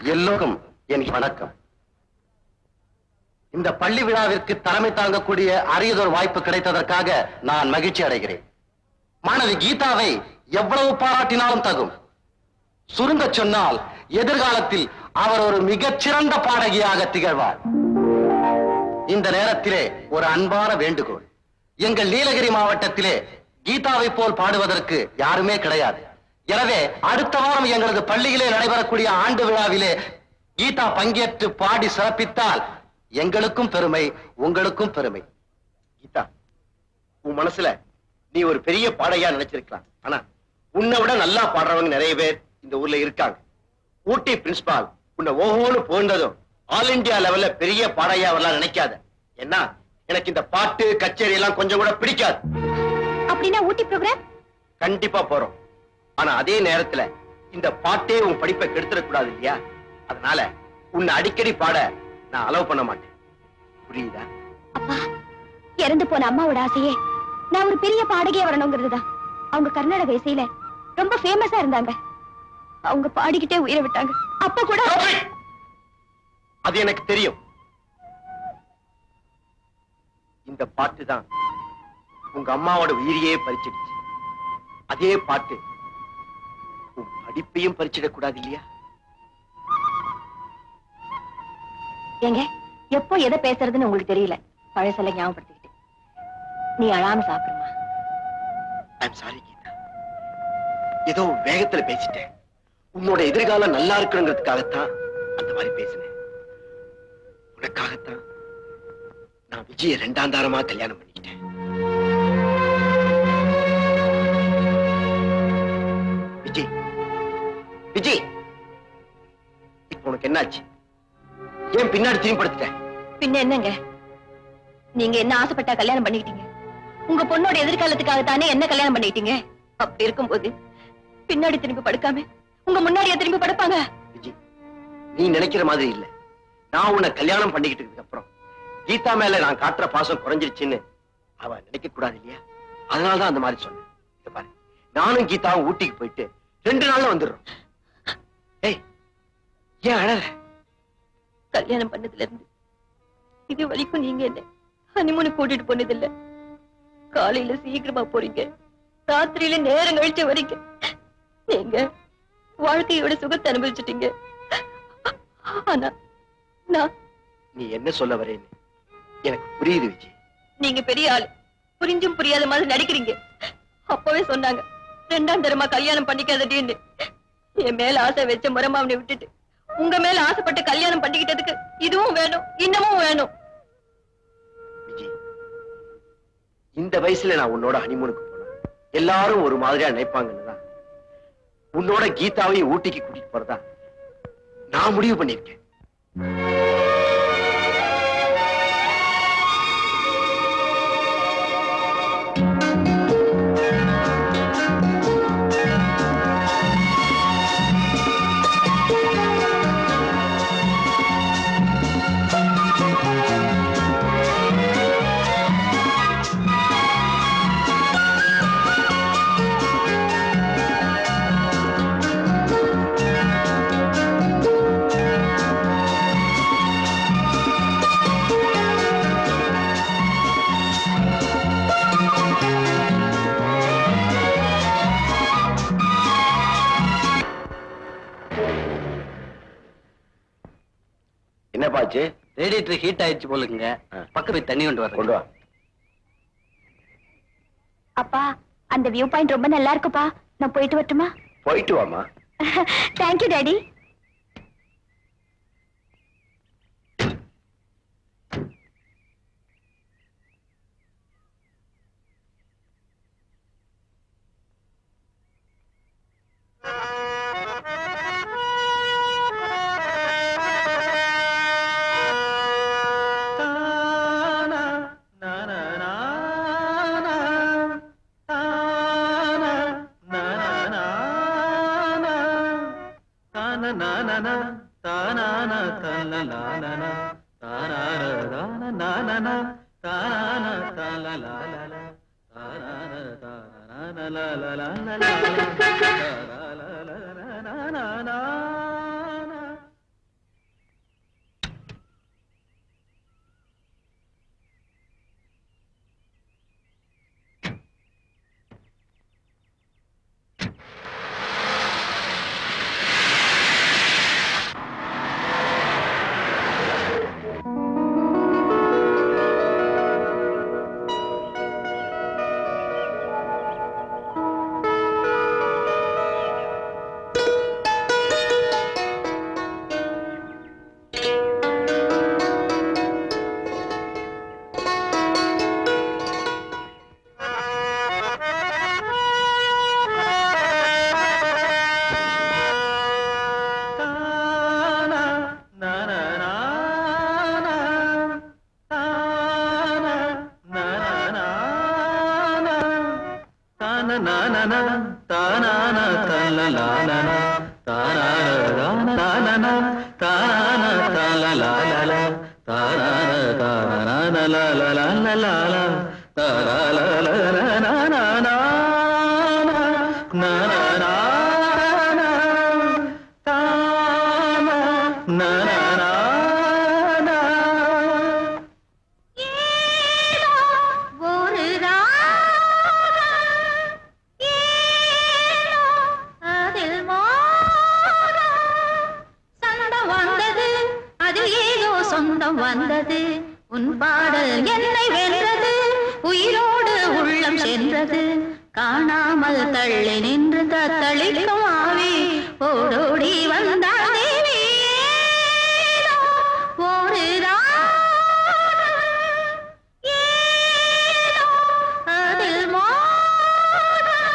எல்லோருக்கும் என் வணக்கம் இந்த பள்ளி விழாவிற்கு தலைமை தாங்கக்கூடிய அரியதொரு வாய்ப்பு கிடைத்ததற்காக நான் மகிழ்ச்சி அடைகிறேன் மாணவி கீதாவை எவ்வளவு பாராட்டினாலும் தகும் சுருங்கச் சொன்னால் எதிர்காலத்தில் அவர் ஒரு மிகச்சிறந்த பாடகியாக திகழ்வார் இந்த நேரத்திலே ஒரு அன்பான வேண்டுகோள் எங்கள் நீலகிரி மாவட்டத்திலே கீதாவை போல் பாடுவதற்கு யாருமே கிடையாது எனவே அடுத்த வாரம் எங்களது பள்ளியிலே நடைபெறக்கூடிய ஆண்டு விழாவிலே கீதா பங்கேற்று பாடி சிறப்பித்தால் எங்களுக்கும் பெருமை உங்களுக்கும் பெருமை கீதா உன் மனசுல நீ ஒரு பெரிய பாடகியா நினைச்சிருக்கலாம் ஆனா உன்னை விட நல்லா பாடுறவங்க நிறைய பேர் இந்த ஊர்ல இருக்காங்க ஊட்டி பிரின்சிபால் உன்னை ஓஹோன்னு போன்றதும் ஆல் இந்தியா லெவல்ல பெரிய பாடகியா வரலாம் நினைக்காத ஏன்னா எனக்கு இந்த பாட்டு கச்சேரி எல்லாம் கொஞ்சம் கூட பிடிக்காது அப்படின்னா ஊட்டி ப்ரோக்ராம் கண்டிப்பா போறோம் ஆனா அதே நேரத்துல இந்த பாட்டே உன் படிப்பை கெடுத்துடக் கூடாது இல்லையா அதனால உன்னை அடிக்கடி பாட நான் அலோவ் பண்ண மாட்டேன் புரியுதா அப்பா இறந்து போன அம்மாவோட ஆசையே நான் ஒரு பெரிய பாடகியா வரணுங்கிறது தான் அவங்க கர்நாடக இசையில ரொம்ப ஃபேமஸா இருந்தாங்க அவங்க பாடிக்கிட்டே உயிரை விட்டாங்க அப்ப கூட Stop it! அது எனக்கு தெரியும் இந்த பாட்டு தான் உங்க அம்மாவோட உயிரையே பறிச்சிடுச்சு அதே பாட்டு உன் படிப்பையும் பறிச்சிடக் கூடாது இல்லையா ஏங்க எப்போ எதை பேசுறதுன்னு உங்களுக்கு தெரியல பழசெல்லாம் ஞாபகப்படுத்திக்கிட்டு நீ அழாம சாப்பிடுமா ஐம் சாரி கீதா ஏதோ வேகத்துல பேசிட்டேன் உன்னோட எதிர்காலம் நல்லா இருக்கணுங்கிறதுக்காகத்தான் அந்த மாதிரி பேசினேன் உனக்காகத்தான் நான் விஜய ரெண்டாம் தாரமா கல்யாணம் பண்ணிக்கிட்டேன் விஜய் விஜய் இப்போ உனக்கு என்னாச்சு ஏன் பின்னாடி திரும்பி படுத்துட்டேன் பின்ன என்னங்க நீங்க என்ன ஆசைப்பட்டா கல்யாணம் பண்ணிக்கிட்டீங்க உங்க பொண்ணோட எதிர்காலத்துக்காக தானே என்ன கல்யாணம் பண்ணிக்கிட்டீங்க அப்படி இருக்கும்போது பின்னாடி திரும்பி படுக்காம உங்க முன்னாடியே திரும்பி படுப்பாங்க விஜய் நீ நினைக்கிற மாதிரி இல்ல நான் உன்னை கல்யாணம் பண்ணிக்கிட்டதுக்கு அப்புறம் கீதா மேல நான் காட்டுற பாசம் குறைஞ்சிருச்சுன்னு அவ நினைக்க கூடாது இல்லையா அதனாலதான் அந்த மாதிரி சொன்னேன் இங்க பாரு நானும் கீதாவும் ஊட்டிக்கு போயிட்டு ரெண்டு நாள்ல வந்துடுறோம் ஏய் ஏன் அழற கல்யாணம் பண்ணதுல இருந்து இது வரைக்கும் நீங்க என்ன ஹனிமூனு கூட்டிட்டு போனது இல்ல காலையில சீக்கிரமா போறீங்க ராத்திரியில நேரம் கழிச்சு வரீங்க நீங்க வாழ்க்கையோட சுகத்தை அனுபவிச்சிட்டீங்க ஆனா நான் நீ என்ன சொல்ல வரேன்னு எனக்கு புரியுது விஜய் நீங்க பெரிய ஆளு புரிஞ்சும் புரியாத மாதிரி நடிக்கிறீங்க அப்பவே சொன்னாங்க ரெண்டாம் தரமா கல்யாணம் பண்ணிக்காதடின்னு என் மேல ஆசை வச்ச முறமாவனை விட்டுட்டு உங்க மேல ஆசைப்பட்டு கல்யாணம் பண்ணிக்கிட்டதுக்கு இதுவும் வேணும் இன்னமும் வேணும் விஜய் இந்த வயசுல நான் உன்னோட ஹனிமூனுக்கு போனேன் எல்லாரும் ஒரு மாதிரியா நினைப்பாங்கன்னு தான் உன்னோட கீதாவையும் ஊட்டிக்கு கூட்டிட்டு போறதா நான் முடிவு பண்ணிருக்கேன் என்னப்பாச்சு ரேடியேட்டர் ஹீட் ஆயிடுச்சு போலுங்க ஆ. பக்கத்து தண்ணி கொண்டு வர கொண்டு வா அப்பா அந்த வியூ பாயிண்ட் ரொம்ப நல்லா இருக்குப்பா நான் போயிட்டு வரட்டுமா போயிட்டு வாமா தேங்க்யூ டாடி ஒரு அதில் சொந்தம் வந்தது அதில் ஏதோ சொந்தம் வந்தது உன் பாடல் என்னை வென்றது உயிரோடு உள்ளம் சென்றது காணாமல் தள்ளி நின்று தத்தளிக்கும் ஆவி ஓடோடி வந்தாள் தேவி ஏதோ ஒரு ஏதோ அதில் மோகம்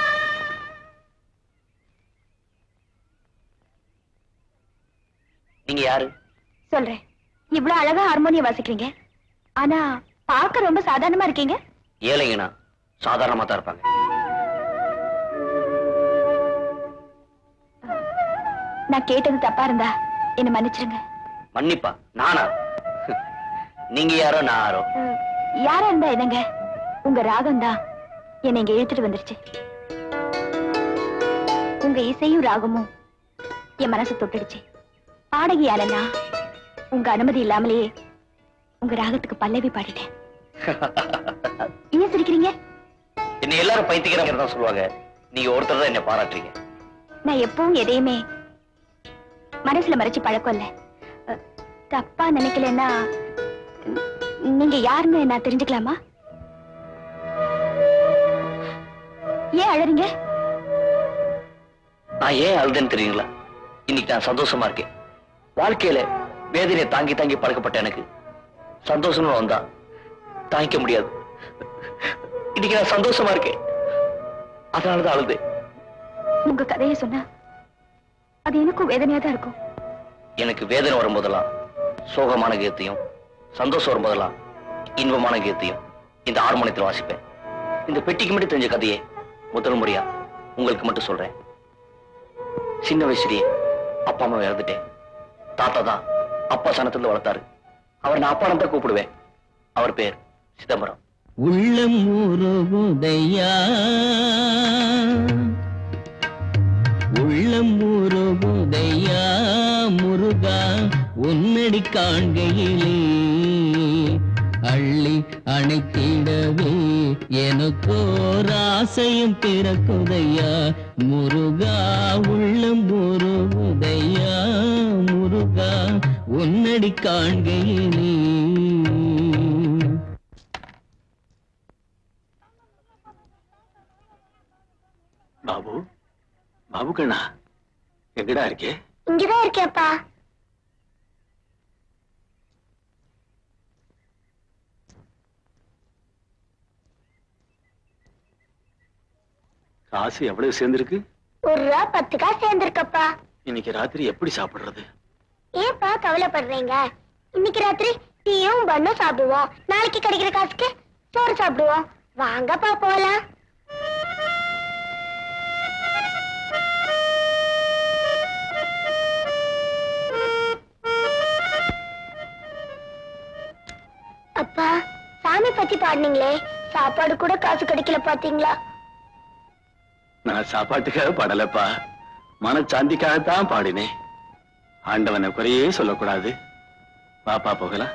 நீங்க யாரு சொல்றேன் இவ்வளவு அழகா ஹார்மோனியம் வாசிக்கிறீங்க ஆனா பார்க்க ரொம்ப சாதாரணமா இருக்கீங்க ஏழைங்கண்ணா சாதாரணமா தான் இருப்பாங்க நான் கேட்டது தப்பா இருந்தா என்ன மன்னிச்சிருங்க மன்னிப்பா நானா நீங்க யாரோ நான் யாரோ அஹ், யாரா இருந்தா என்னங்க உங்க ராகம் தான் என்னை இங்க இழுத்துட்டு வந்துருச்சு உங்க இசையும் ராகமும் என் மனசு தொட்டுடுச்சு பாடகியாலனா உங்க அனுமதி இல்லாமலேயே உங்க ராகத்துக்கு பல்லவி பாடிட்டேன் ஏன் சிரிக்கிறீங்க என்ன எல்லாரும் பைத்தியக்கிறவங்க தான் சொல்லுவாங்க நீங்க ஒருத்தர் தான் என்ன பாராட்டுறீங்க நான் எப்பவும் எதையுமே மனசுல மறைச்சு பழக்கம் இல்ல அஹ், தப்பா நினைக்கலன்னா ந- நீங்க யாருன்னு நான் தெரிஞ்சுக்கலாமா ஏன் அழறீங்க நான் ஏன் அழுதுன்னு தெரியுங்களா இன்னைக்கு நான் சந்தோஷமா இருக்கேன் வாழ்க்கையில வேதனையை தாங்கி தாங்கி பழக்கப்பட்ட எனக்கு சந்தோஷம்னு வந்தா தாங்கிக்க முடியாது இன்னைக்கு நான் சந்தோஷமா இருக்கேன் அதனாலதான் அழுது உங்க கதையை சொன்னா அது எனக்கும் வேதனையா தான் இருக்கும் எனக்கு வேதனை வரும்போதெல்லாம் சோகமான கீதத்தையும் சந்தோஷம் வரும்போதெல்லாம் இன்பமான கீதத்தையும் இந்த ஹார்மோனியத்தில் வாசிப்பேன் இந்த பெட்டிக்கு மட்டும் தெரிஞ்ச கதையை முதல் முறையா உங்களுக்கு மட்டும் சொல்றேன் சின்ன வயசுலயே அப்பா அம்மா இறந்துட்டேன் தாத்தா தான் அப்பா சனத்துல வளர்த்தாரு அவர் நான் அப்பா தான் கூப்பிடுவேன் அவர் பேர் சிதம்பரம் உள்ளம் உருகுதையா உள்ளம் உருகுதையா முருகா உன்னடி காண்கையிலே அள்ளி அணைத்திடவே எனக்கோர் ஆசையும் பிறக்குதையா முருகா உள்ளம் உருகுதையா முருகா உன்னடி காண்கையிலே பாபு பாபு கண்ணா எங்கடா இருக்கே இங்கதான் இருக்கேப்பா காசு எவ்வளவு சேர்ந்திருக்கு ஒரு ரூபா பத்து காசு சேர்ந்திருக்கப்பா இன்னைக்கு ராத்திரி எப்படி சாப்பிடுறது ஏன்பா கவலைப்படுறீங்க இன்னைக்கு ராத்திரி டீயும் பண்ணும் சாப்பிடுவோம் நாளைக்கு கிடைக்கிற காசுக்கு சோறு சாப்பிடுவோம் வாங்கப்பா போலாம் அப்பா சாமி பத்தி பாடுனீங்களே சாப்பாடு கூட காசு கிடைக்கல பாத்தீங்களா நான் சாப்பாட்டுக்காக பாடலப்பா மனச்சாந்திக்காகத்தான் பாடினேன் ஆண்டவனை குறையே சொல்லக்கூடாது பாப்பா போகலாம்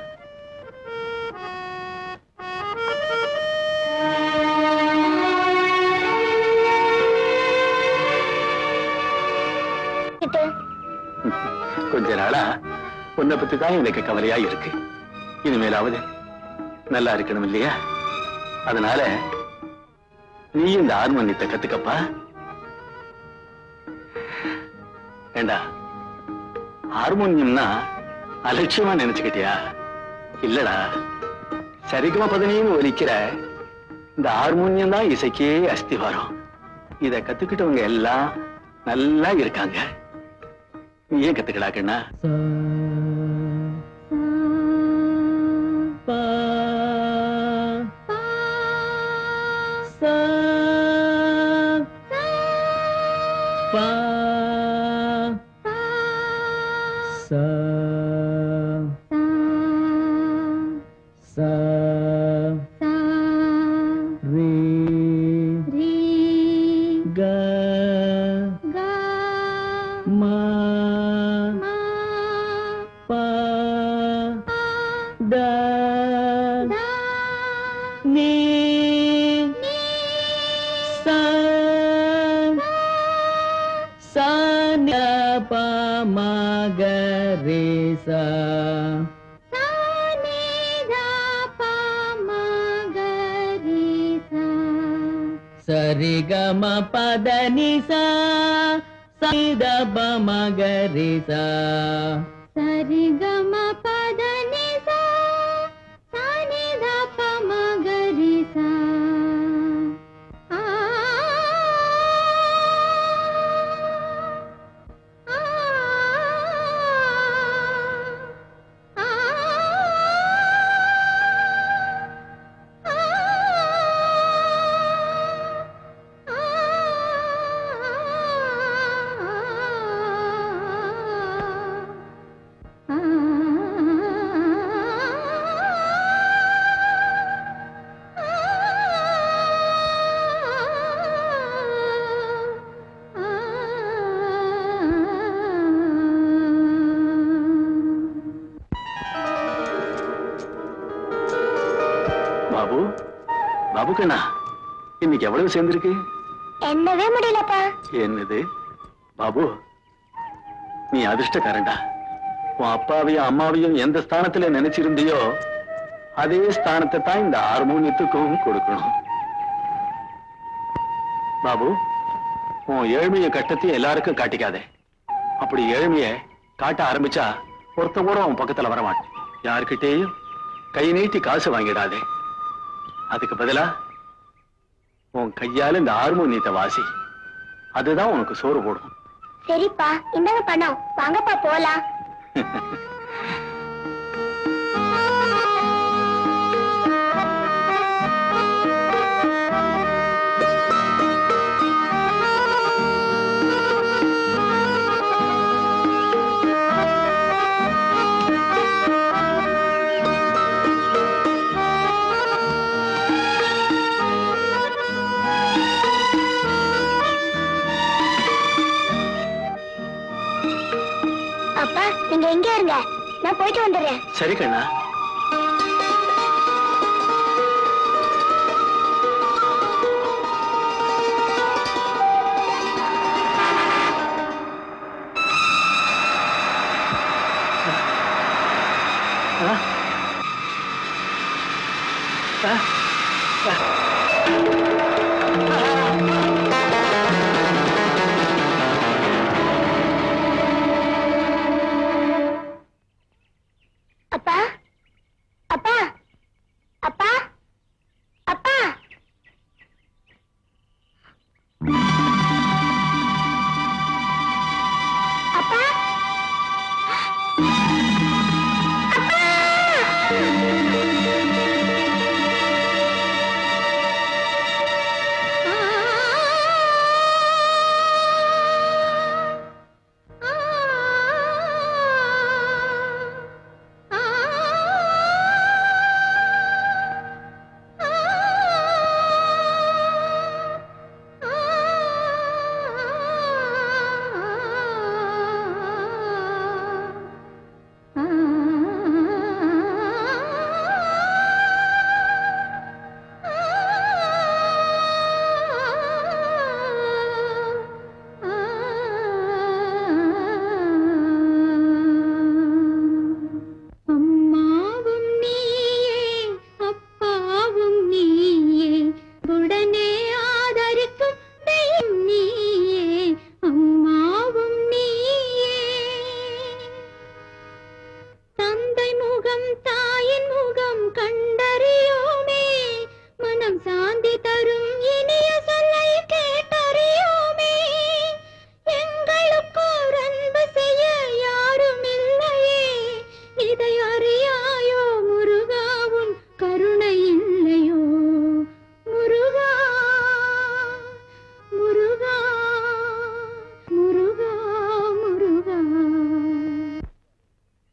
இது கொஞ்ச நாளா உன்னை பத்தி தான் எனக்கு கவலையா இருக்கு இனிமேலாவது நல்லா இருக்கணும் இல்லையா அதனால நீ இந்த ஹார்மோனியத்தை கத்துக்கப்பா ஏண்டா ஹார்மோனியம்னா அலட்சியமா நினைச்சுக்கிட்டியா இல்லடா சரிகமா பதினின்னு ஒலிக்கிற இந்த ஹார்மோனியம் தான் இசைக்கே அஸ்திவாரம் இத கத்துக்கிட்டவங்க எல்லாம் நல்லா இருக்காங்க நீ ஏன் கத்துக்கடா கண்ணா பா சா பா சா சா ரீ க மா பா த நீ சா சா ந ப ம க ரே சா சரி க ம பத நி சா சரி த ப ம க ரே சா சரிகம பத நிசா சானி தப மகரிசா ஆ ஆ ஆ பாபு பாபு கண்ணா இன்னைக்கு எவ்வளவு சேர்ந்திருக்கு என்னவே முடியலப்பா என்னது பாபு நீ அதிர்ஷ்டக்காரன்டா உன் அப்பாவையும் அம்மாவையும் எந்த ஸ்தானத்துல நினைச்சிருந்தியோ அதே ஸ்தானத்தை தான் இந்த ஹார்மோனியத்துக்கும் கொடுக்கணும் பாபு உன் ஏழ்மைய கட்டத்தையும் எல்லாருக்கும் காட்டிக்காதே அப்படி ஏழ்மைய காட்ட ஆரம்பிச்சா ஒருத்த கூட உன் பக்கத்துல வரமாட்டேன் யாருக்கிட்டேயும் கை நீட்டி காசு வாங்கிடாதே அதுக்கு பதிலா உன் கையால இந்த ஹார்மோனியத்தை வாசி அதுதான் உனக்கு சோறு போடும் சரிப்பா இந்தாங்க பணம் வாங்கப்பா போலாம் அப்பா நீங்க எங்க இருங்க நான் போயிட்டு வந்துடுறேன் சரி கண்ணா ஆ? ஆ? ஆ? அப்பா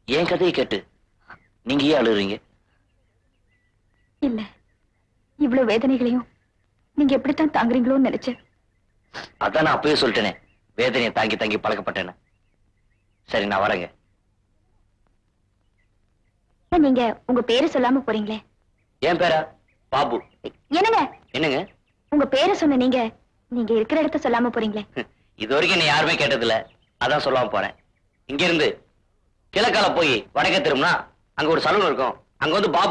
என் கதையை கேட்டு நீங்க ஏன் அழுகுறீங்க இல்ல இவ்வளவு வேதனைகளையும் நீங்க எப்படித்தான் தாங்குறீங்களோன்னு நினைச்சேன் அதான் நான் அப்பவே சொல்லிட்டேனே வேதனையை தாங்கி தாங்கி பழக்கப்பட்டேன்னு சரி நான் வரேங்க ஏன் நீங்க உங்க பேரை சொல்லாம போறீங்களே என் பேரா பாபு என்னங்க என்னங்க உங்க பேரை சொன்ன நீங்க நீங்க இருக்கிற இடத்த சொல்லாம போறீங்களே இது வரைக்கும் என்ன யாருமே கேட்டதில்ல அதான் சொல்லாம போறேன் இங்க இருந்து கிழக்கால போய் வடக்கே திரும்பினா அங்க ஒரு சலூன் இருக்கும் அங்க வந்து பாபு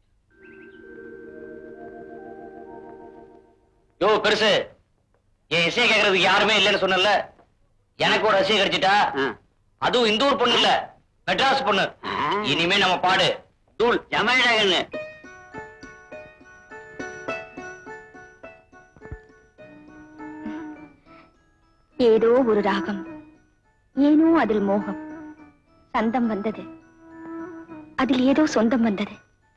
யோ பெருசு என் இசையை கேட்கறதுக்கு யாருமே இல்லைன்னு சொன்னல எனக்கு ஒரு ரசிகை கிடைச்சிட்டா அதுவும் இந்த ஊர் பொண்ணு இல்ல மெட்ராஸ் பொண்ணு இனிமே நம்ம பாடு தூள் ஜமாயிடாங்கன்னு ஏதோ ஒரு ராகம் ஏனோ அதில் மோகம் சந்தம் வந்தது அதில் ஏதோ சொந்தம் வந்தது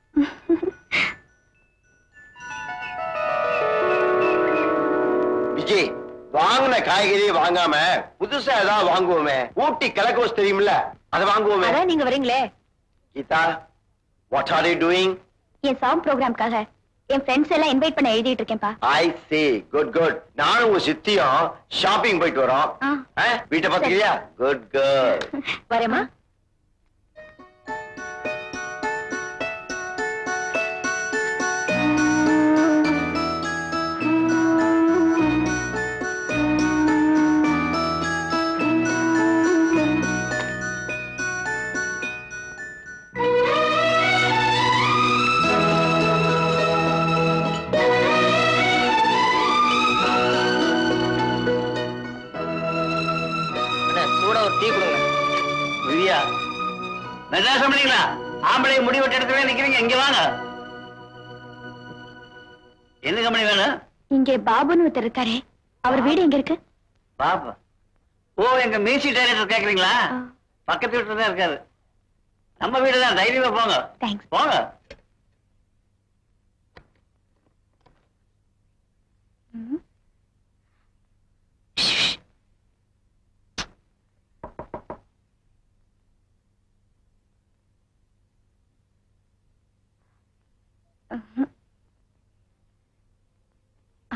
விஜய் வாங்கின காய்கறி வாங்காம புதுசா ஏதாவது வாங்குவோமே ஊட்டி கிழக்கோஸ் தெரியுமில்ல அதை வாங்குவோமே அதான் நீங்க வரீங்களே Geetha what are you doing என் சாங் ப்ரோக்ராம்காக என் ஃப்ரெண்ட்ஸ் எல்லாம் இன்வைட் பண்ண எழுதிட்டு இருக்கேன்ப்பா ஐ see குட் குட் நானும் உங்க சித்தியும் ஷாப்பிங் போயிட்டு வரோம் ஆ. ஆ, வீட்டை பாத்துக்கிறியா குட் கேர்ள் வரேம்மா சூடா ஒரு டீ கொடுங்க விதியா மெட்ராஸ் பண்ணீங்களா ஆம்பளை முடி வெட்ட இடத்துல நிக்கிறீங்க இங்க வாங்க எந்த கம்பெனி வேணும் இங்கே பாபுன்னு ஒருத்தர் இருக்காரே அவர் வீடு எங்க இருக்கு பாப்பா ஓ எங்க மியூசிக் டைரக்டர் கேக்குறீங்களா ஆ. பக்கத்து வீட்டுல தான் இருக்காரு நம்ம வீடு தான் தைரியமா போங்க தேங்க்ஸ் போங்க ஆ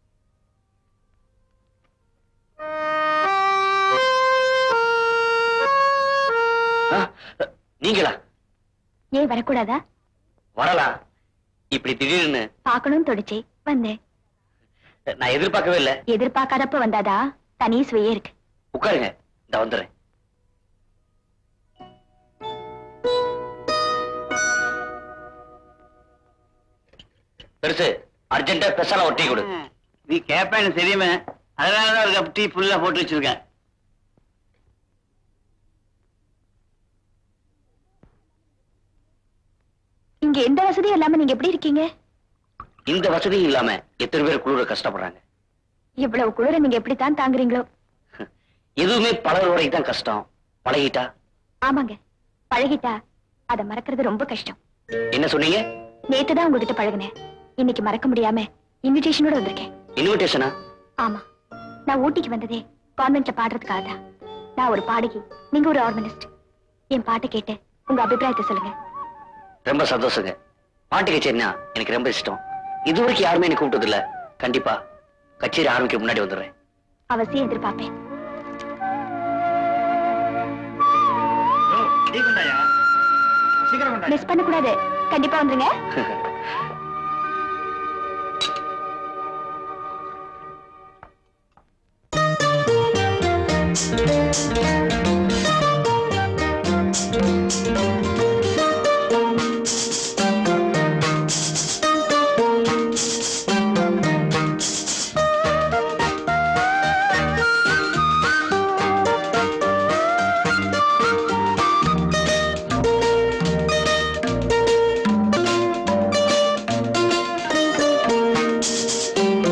ஆ, நீங்களா ஏன் வரக்கூடாதா வரலாம் இப்படி திடீர்னு பார்க்கணும்னு தொடிச்சே வந்தேன் நான் எதிர்பார்க்கவே இல்ல எதிர்பார்க்காதப்ப வந்தாதா தனி சுவையே இருக்கு உட்காருங்க இந்த வந்துடுறேன் பெருசு அர்ஜென்ட்டா ஸ்பெஷலா ஒரு டீ கொடு நீ கேப்பேன்னு தெரியுமே அதனாலதான் ஒரு கப் டீ ஃபுல்லா போட்டு வச்சிருக்கேன் இங்க எந்த வசதியும் இல்லாம நீங்க எப்படி இருக்கீங்க இந்த வசதியும் இல்லாம எத்தனை பேர் குளிர கஷ்டப்படுறாங்க இவ்வளவு குளிர நீங்க எப்படித்தான் தாங்குறீங்களோ எதுவுமே பழகுற வரைக்கும் தான் கஷ்டம் பழகிட்டா ஆமாங்க பழகிட்டா அத மறக்கிறது ரொம்ப கஷ்டம் என்ன சொன்னீங்க நேத்து தான் உங்ககிட்ட பழகுனேன் இன்னைக்கு மறக்க முடியாம இன்விடேஷனோட வந்திருக்கேன் இன்விடேஷனா ஆமா நான் ஊட்டிக்கு வந்ததே கான்வென்ட்ல பாடுறதுக்காக தான் நான் ஒரு பாடகி நீங்க ஒரு ஆர்கனிஸ்ட் என் பாட்டை கேட்டு உங்க அபிப்பிராயத்தை சொல்லுங்க ரொம்ப சந்தோஷங்க பாட்டு கச்சேரினா எனக்கு ரொம்ப இஷ்டம் இது வரைக்கும் யாருமே எனக்கு கூப்பிட்டது இல்ல கண்டிப்பா கச்சேரி ஆரம்பிக்க முன்னாடி வந்துடுறேன் அவசியம் எதிர்பார்ப்பேன் மிஸ் பண்ண கூடாது கண்டிப்பா வந்துருங்க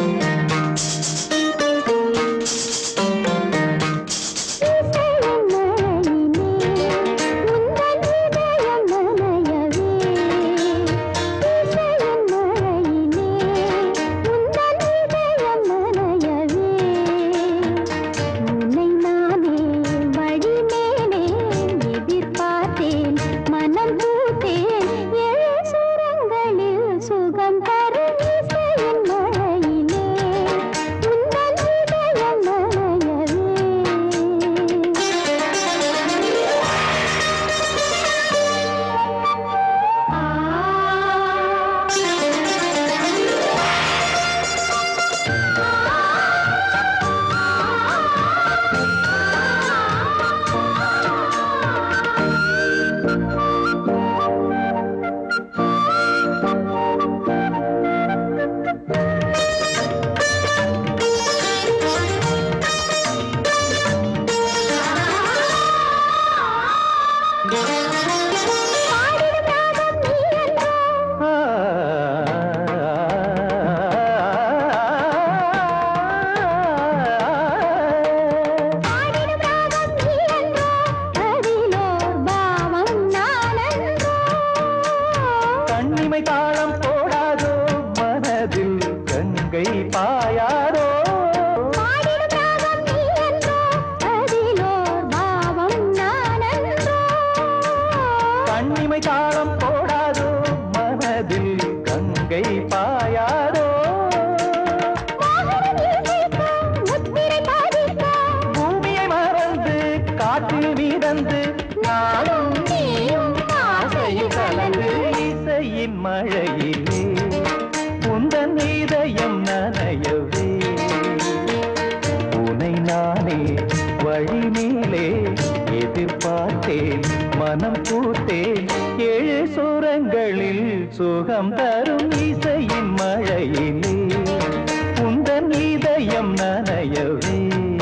இசை என்னும் காற்றில் மிதந்து நாளும் நீயும் ஆசையில் கலந்து இசையின் மழையிலே உந்தன் இதயம் நனையவே உனை நானே வழி மேலே எதிர்பார்த்தேன் மனம் பூத்தேன் ஏழு சுரங்களில் சுகம் தரும் இசையின் மழையிலே உந்தன் இதயம் நனையவே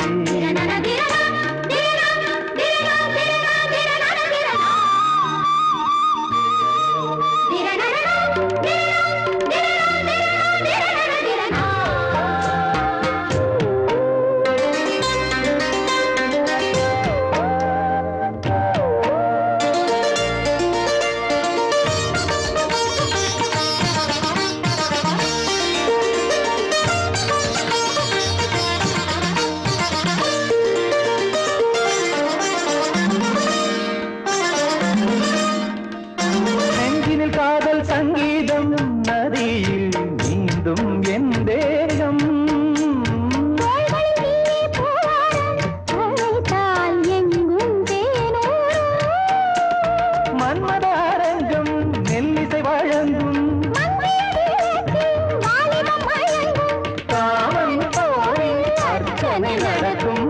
நெஞ்சினில் காதல் சங்கீதம் நதியில் நீந்தும் என் தேகம் மன்மத அரங்கம் நெல்லிசை வழங்கும் காமன் போய் அர்ச்சனை நடக்கும்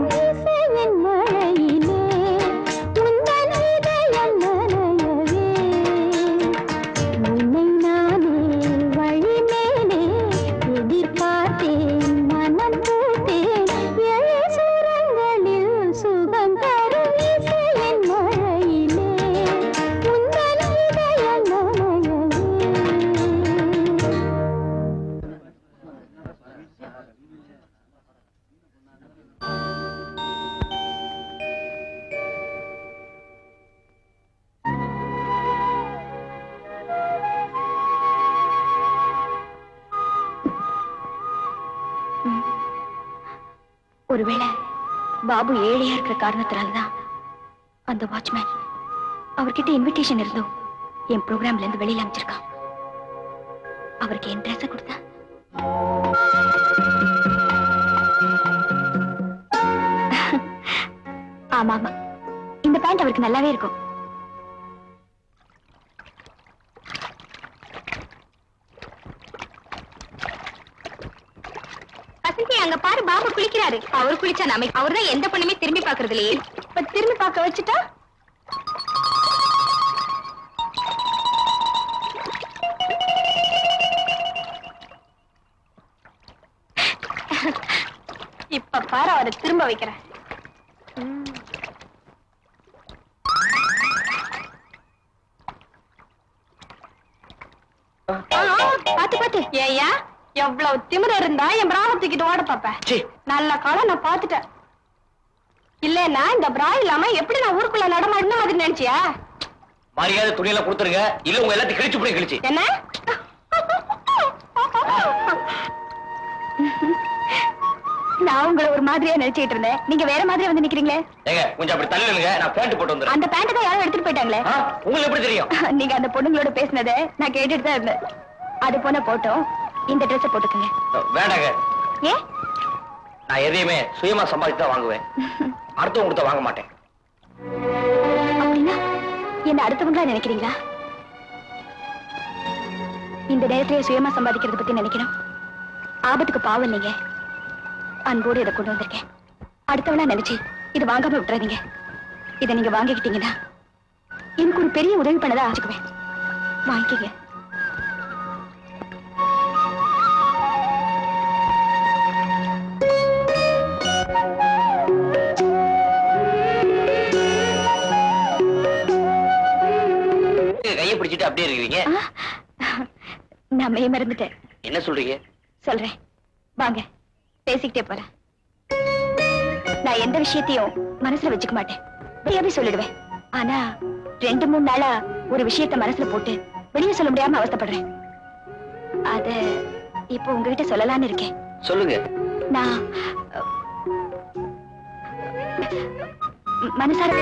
சுகம் தரும் இசையின் மழையிலே உந்தன் இதயம் நனையவே ஒருவேளை பாபு ஏழையா இருக்கிற காரணத்தினாலதான் அந்த வாட்ச்மேன் அவர்கிட்ட இன்விடேஷன் இருந்தும் என் ப்ரோக்ராம்ல இருந்து வெளியில அமைச்சிருக்கான் அவருக்கு என் ட்ரெஸ் கொடுத்தா ஆமா ஆமா இந்த பேண்ட் அவருக்கு நல்லாவே இருக்கும் வசந்தி அங்க பாரு பாபு குளிக்கிறாரு அவர் குளிச்சா நாம அவர்தான் எந்த பொண்ணுமே திரும்பி பாக்குறது இல்லையே இப்ப திரும்பி பார்க்க வச்சுட்டா இப்ப பாரு அவரை திரும்ப வைக்கிறேன் பாத்து பாத்து ஏயா எவ்வளவு திமிர இருந்தா என் பிராண தூக்கிட்டு ஓட பாப்ப சீ. நல்ல காலம் நான் பாத்துட்டேன் இல்லன்னா இந்த பிரா இல்லாம எப்படி நான் ஊருக்குள்ள நடமாடின மாதிரி நினைச்சியா மரியாதை துணியெல்லாம் கொடுத்துருங்க இல்ல உங்க எல்லாத்தையும் கிழிச்சு போய் கிழிச்சு என்ன நான் உங்களை ஒரு மாதிரியா நினைச்சிட்டு இருந்தேன் நீங்க வேற மாதிரி வந்து நிக்கிறீங்களே ஏங்க கொஞ்சம் அப்படி தள்ளி நில்லுங்க நான் பேண்ட் போட்டு வந்துடுறேன் அந்த பேண்ட் தான் யாரும் எடுத்துட்டு போயிட்டாங்களே ஆ, உங்களுக்கு எப்படி தெரியும் நீங்க அந்த பொண்ணுங்களோட பேசினதை நான் கேட்டுட்டு தான் இருந்தேன் அது போன போட்டோம் இந்த ட்ரெஸ் போட்டுக்கங்க வேண்டாங்க ஏ நான் எதையுமே சுயமா சம்பாதிச்சு தான் வாங்குவேன் அடுத்தவங்க கொடுத்த வாங்க மாட்டேன் அப்படின்னா என்ன அடுத்தவங்களா நினைக்கிறீங்களா இந்த நேரத்திலேயே சுயமா சம்பாதிக்கிறத பத்தி நினைக்கணும் ஆபத்துக்கு பாவம் நீங்க அன்போடு இதை கொண்டு வந்திருக்கேன் அடுத்தவளா நினைச்சு இது வாங்காம விட்டுறாதீங்க இதை நீங்க வாங்கிக்கிட்டீங்கன்னா எனக்கு ஒரு பெரிய உதவி பண்ணதா ஆச்சுக்குவேன் வாங்கிக்கங்க கையை பிடிச்சிட்டு அப்படியே இருக்கிறீங்க ஆ, நான் மெய் மறந்துட்டேன் என்ன சொல்றீங்க சொல்றேன் வாங்க பேசிக்கிட்டே போறேன் நான் எந்த விஷயத்தையும் மனசுல வச்சுக்க மாட்டேன் வெளியாவே சொல்லிடுவேன் ஆனா ரெண்டு மூணு நாளா ஒரு விஷயத்த மனசுல போட்டு வெளியே சொல்ல முடியாம அவஸ்தைப்படுறேன் அத இப்போ உங்ககிட்ட சொல்லலாம்னு இருக்கேன் சொல்லுங்க நான் அஹ், ம- மனசார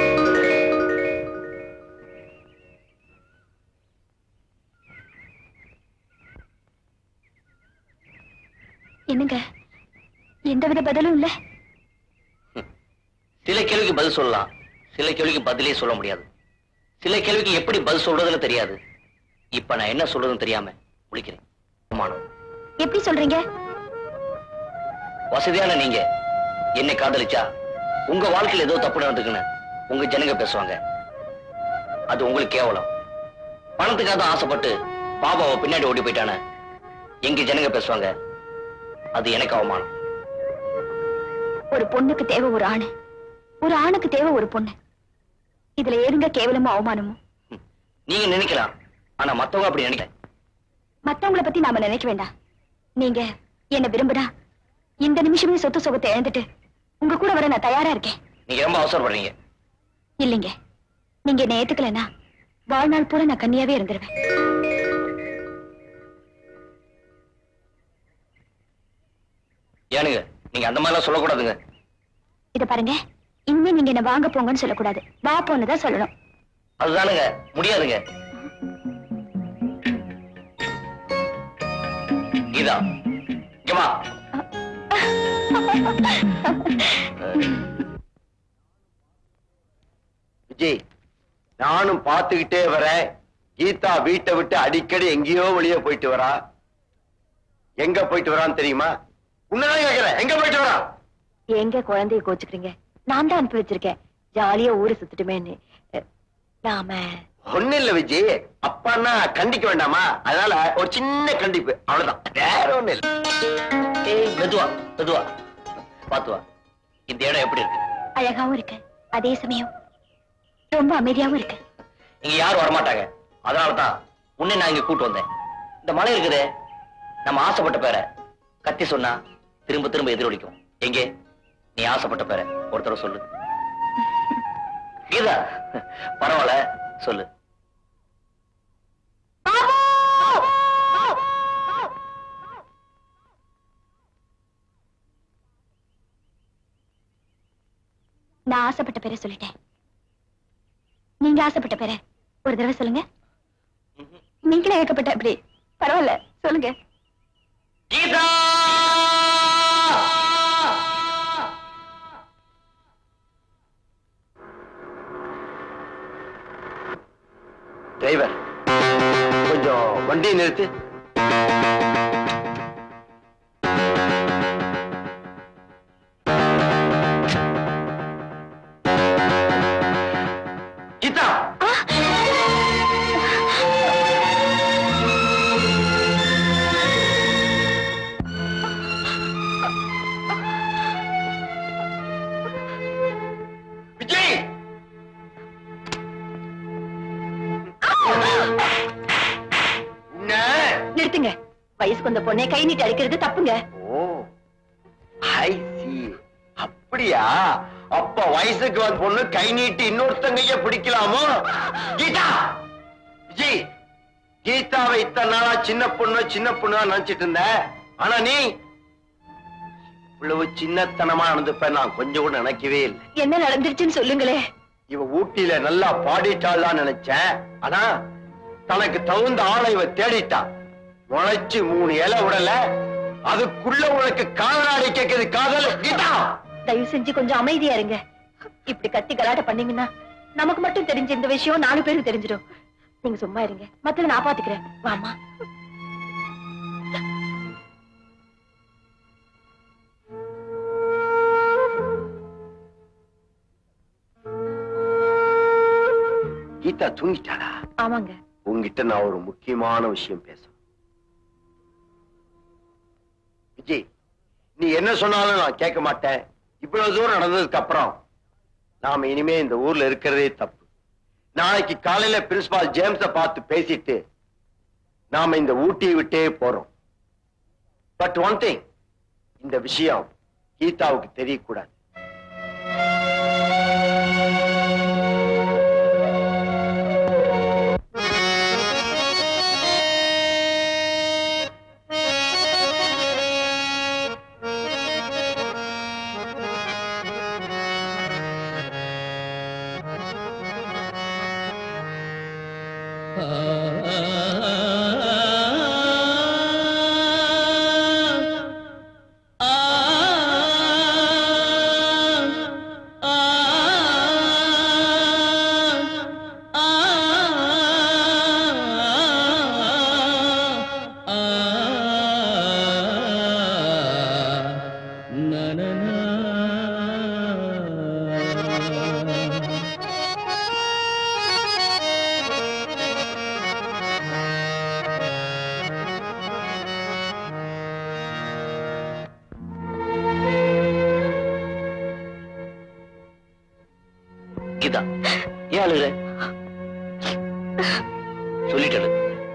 என்னங்க எந்தவித பதிலும் இல்ல சில கேள்விக்கு பதில் சொல்லலாம் சில கேள்விக்கு பதிலே சொல்ல முடியாது சில கேள்விக்கு எப்படி பதில் சொல்றதுன்னு தெரியாது இப்ப நான் என்ன சொல்றதுன்னு தெரியாம முழிக்கிறேன் அவமானம் எப்படி சொல்றீங்க வசதியான நீங்க என்னை காதலிச்சா உங்க வாழ்க்கையில ஏதோ தப்பு நடந்துக்குன்னு உங்க ஜனங்க பேசுவாங்க அது உங்களுக்கு கேவலம் பணத்துக்காக தான் ஆசைப்பட்டு பாபாவை பின்னாடி ஓடி போயிட்டானே எங்க ஜனங்க பேசுவாங்க அது எனக்கு அவமானம் ஒரு பொண்ணுக்கு தேவை ஒரு ஆணு ஒரு ஆணுக்கு தேவை ஒரு பொண்ணு இதுல ஏதுங்க கேவலமும் அவமானமும் நீங்க நினைக்கலாம் ஆனா மத்தவங்க அப்படி நினைக்கல மத்தவங்கள பத்தி நாம நினைக்க வேண்டாம் நீங்க என்ன விரும்புனா இந்த நிமிஷமே சொத்து சுகத்தை இழந்துட்டு உங்க கூட வர நான் தயாரா இருக்கேன் நீங்க ரொம்ப அவசரப்படுறீங்க இல்லைங்க நீங்க என்ன ஏத்துக்கலன்னா வாழ்நாள் பூரா நான் கன்னியாவே இருந்துருவேன் ஏனுங்க நீங்க அந்த மாதிரிலாம் சொல்லக்கூடாதுங்க இத பாருங்க இனிமே நீங்க என்ன வாங்க போங்கன்னு சொல்லக்கூடாது வா போன்னு தான் சொல்லணும் அதுதானுங்க முடியாதுங்க கீதா இங்க வா விஜய் நானும் பார்த்துக்கிட்டே வரேன் கீதா வீட்டை விட்டு அடிக்கடி எங்கேயோ வெளியே போயிட்டு வரா எங்க போயிட்டு வரான்னு தெரியுமா உன்னதான் கேக்குறேன் எங்க போயிட்டு வரா எங்க குழந்தைய கோச்சுக்கிறீங்க நான் தான் அனுப்பி வச்சிருக்கேன் ஜாலியா ஊரு சுத்துட்டுமேன்னு அஹ், நாம ஒண்ணு இல்ல விஜய் அப்பான்னா கண்டிக்க வேண்டாமா அதனால ஒரு சின்ன கண்டிப்பு அவ்வளவுதான் வேற ஒண்ணு இல்ல ஏய் மெதுவா மெதுவா பாத்து வா இந்த இடம் எப்படி இருக்கு அழகாவும் இருக்கு அதே சமயம் ரொம்ப அமைதியாவும் இருக்கு இங்க யாரும் வரமாட்டாங்க அதனாலதான் உன்னை நான் இங்க கூட்டு வந்தேன் இந்த மலை இருக்குதே நம்ம ஆசைப்பட்ட பேரை கத்தி சொன்னா திரும்ப திரும்ப எதிரொலிக்கும் எங்கே நீ ஆசைப்பட்ட பேரை ஒரு தடவை சொல்லு கீதா பரவாயில்ல சொல்லு நான் ஆசைப்பட்ட பேரை சொல்லிட்டேன் நீங்க ஆசைப்பட்ட பேரை ஒரு தடவை சொல்லுங்க நீங்களே ஏற்கப்பட்ட அப்படி பரவாயில்ல சொல்லுங்க கீதா டிரைவர் கொஞ்சம் வண்டியை நிறுத்து கீதா விஜய் என்ன நிறுத்துங்க வயசுக்கு வந்த பொண்ணை கை நீட்டி அடிக்கிறது தப்புங்க ஓ ஐ சி அப்படியா அப்ப வயசுக்கு வந்த பொண்ணு கை நீட்டி இன்னொருத்தங்கைய பிடிக்கலாமோ கீதா விஜய் கீதாவை இத்தனை நாளா சின்ன பொண்ணு சின்ன பொண்ணு நினைச்சிட்டு இருந்த ஆனா நீ இவ்வளவு சின்னத்தனமா நடந்துப்ப நான் கொஞ்சம் கூட நினைக்கவே இல்லை என்ன நடந்துருச்சுன்னு சொல்லுங்களே இவ ஊட்டியில நல்லா பாடிட்டாள்தான் நினைச்சேன் ஆனா தனக்கு தகுந்த ஆளை இவ தேடிட்டா முளைச்சு மூணு இலை விடல அதுக்குள்ள உனக்கு காதலாடி கேக்குது காதல் கீதா தயவு செஞ்சு கொஞ்சம் அமைதியா இருங்க இப்படி கத்தி கலாட்ட பண்ணீங்கன்னா நமக்கு மட்டும் தெரிஞ்ச இந்த விஷயம் நாலு பேருக்கு தெரிஞ்சிடும் நீங்க சும்மா இருங்க மத்தத நான் பாத்துக்கிறேன் வாமா கீதா தூங்கிட்டாளா ஆமாங்க உங்ககிட்ட நான் ஒரு முக்கியமான விஷயம் பேசணும் விஜய் நீ என்ன சொன்னாலும் நான் கேட்க மாட்டேன் இவ்வளவு தூரம் நடந்ததுக்கு அப்புறம் நாம இனிமே இந்த ஊர்ல இருக்கிறதே தப்பு நாளைக்கு காலையில பிரின்சிபால் ஜேம்ஸ பார்த்து பேசிட்டு நாம இந்த ஊட்டியை விட்டே போறோம் பட் ஒன் திங் இந்த விஷயம் கீதாவுக்கு தெரியக்கூடாது ஆ கீதா ஏன் அழுகுற சொல்லிட்டு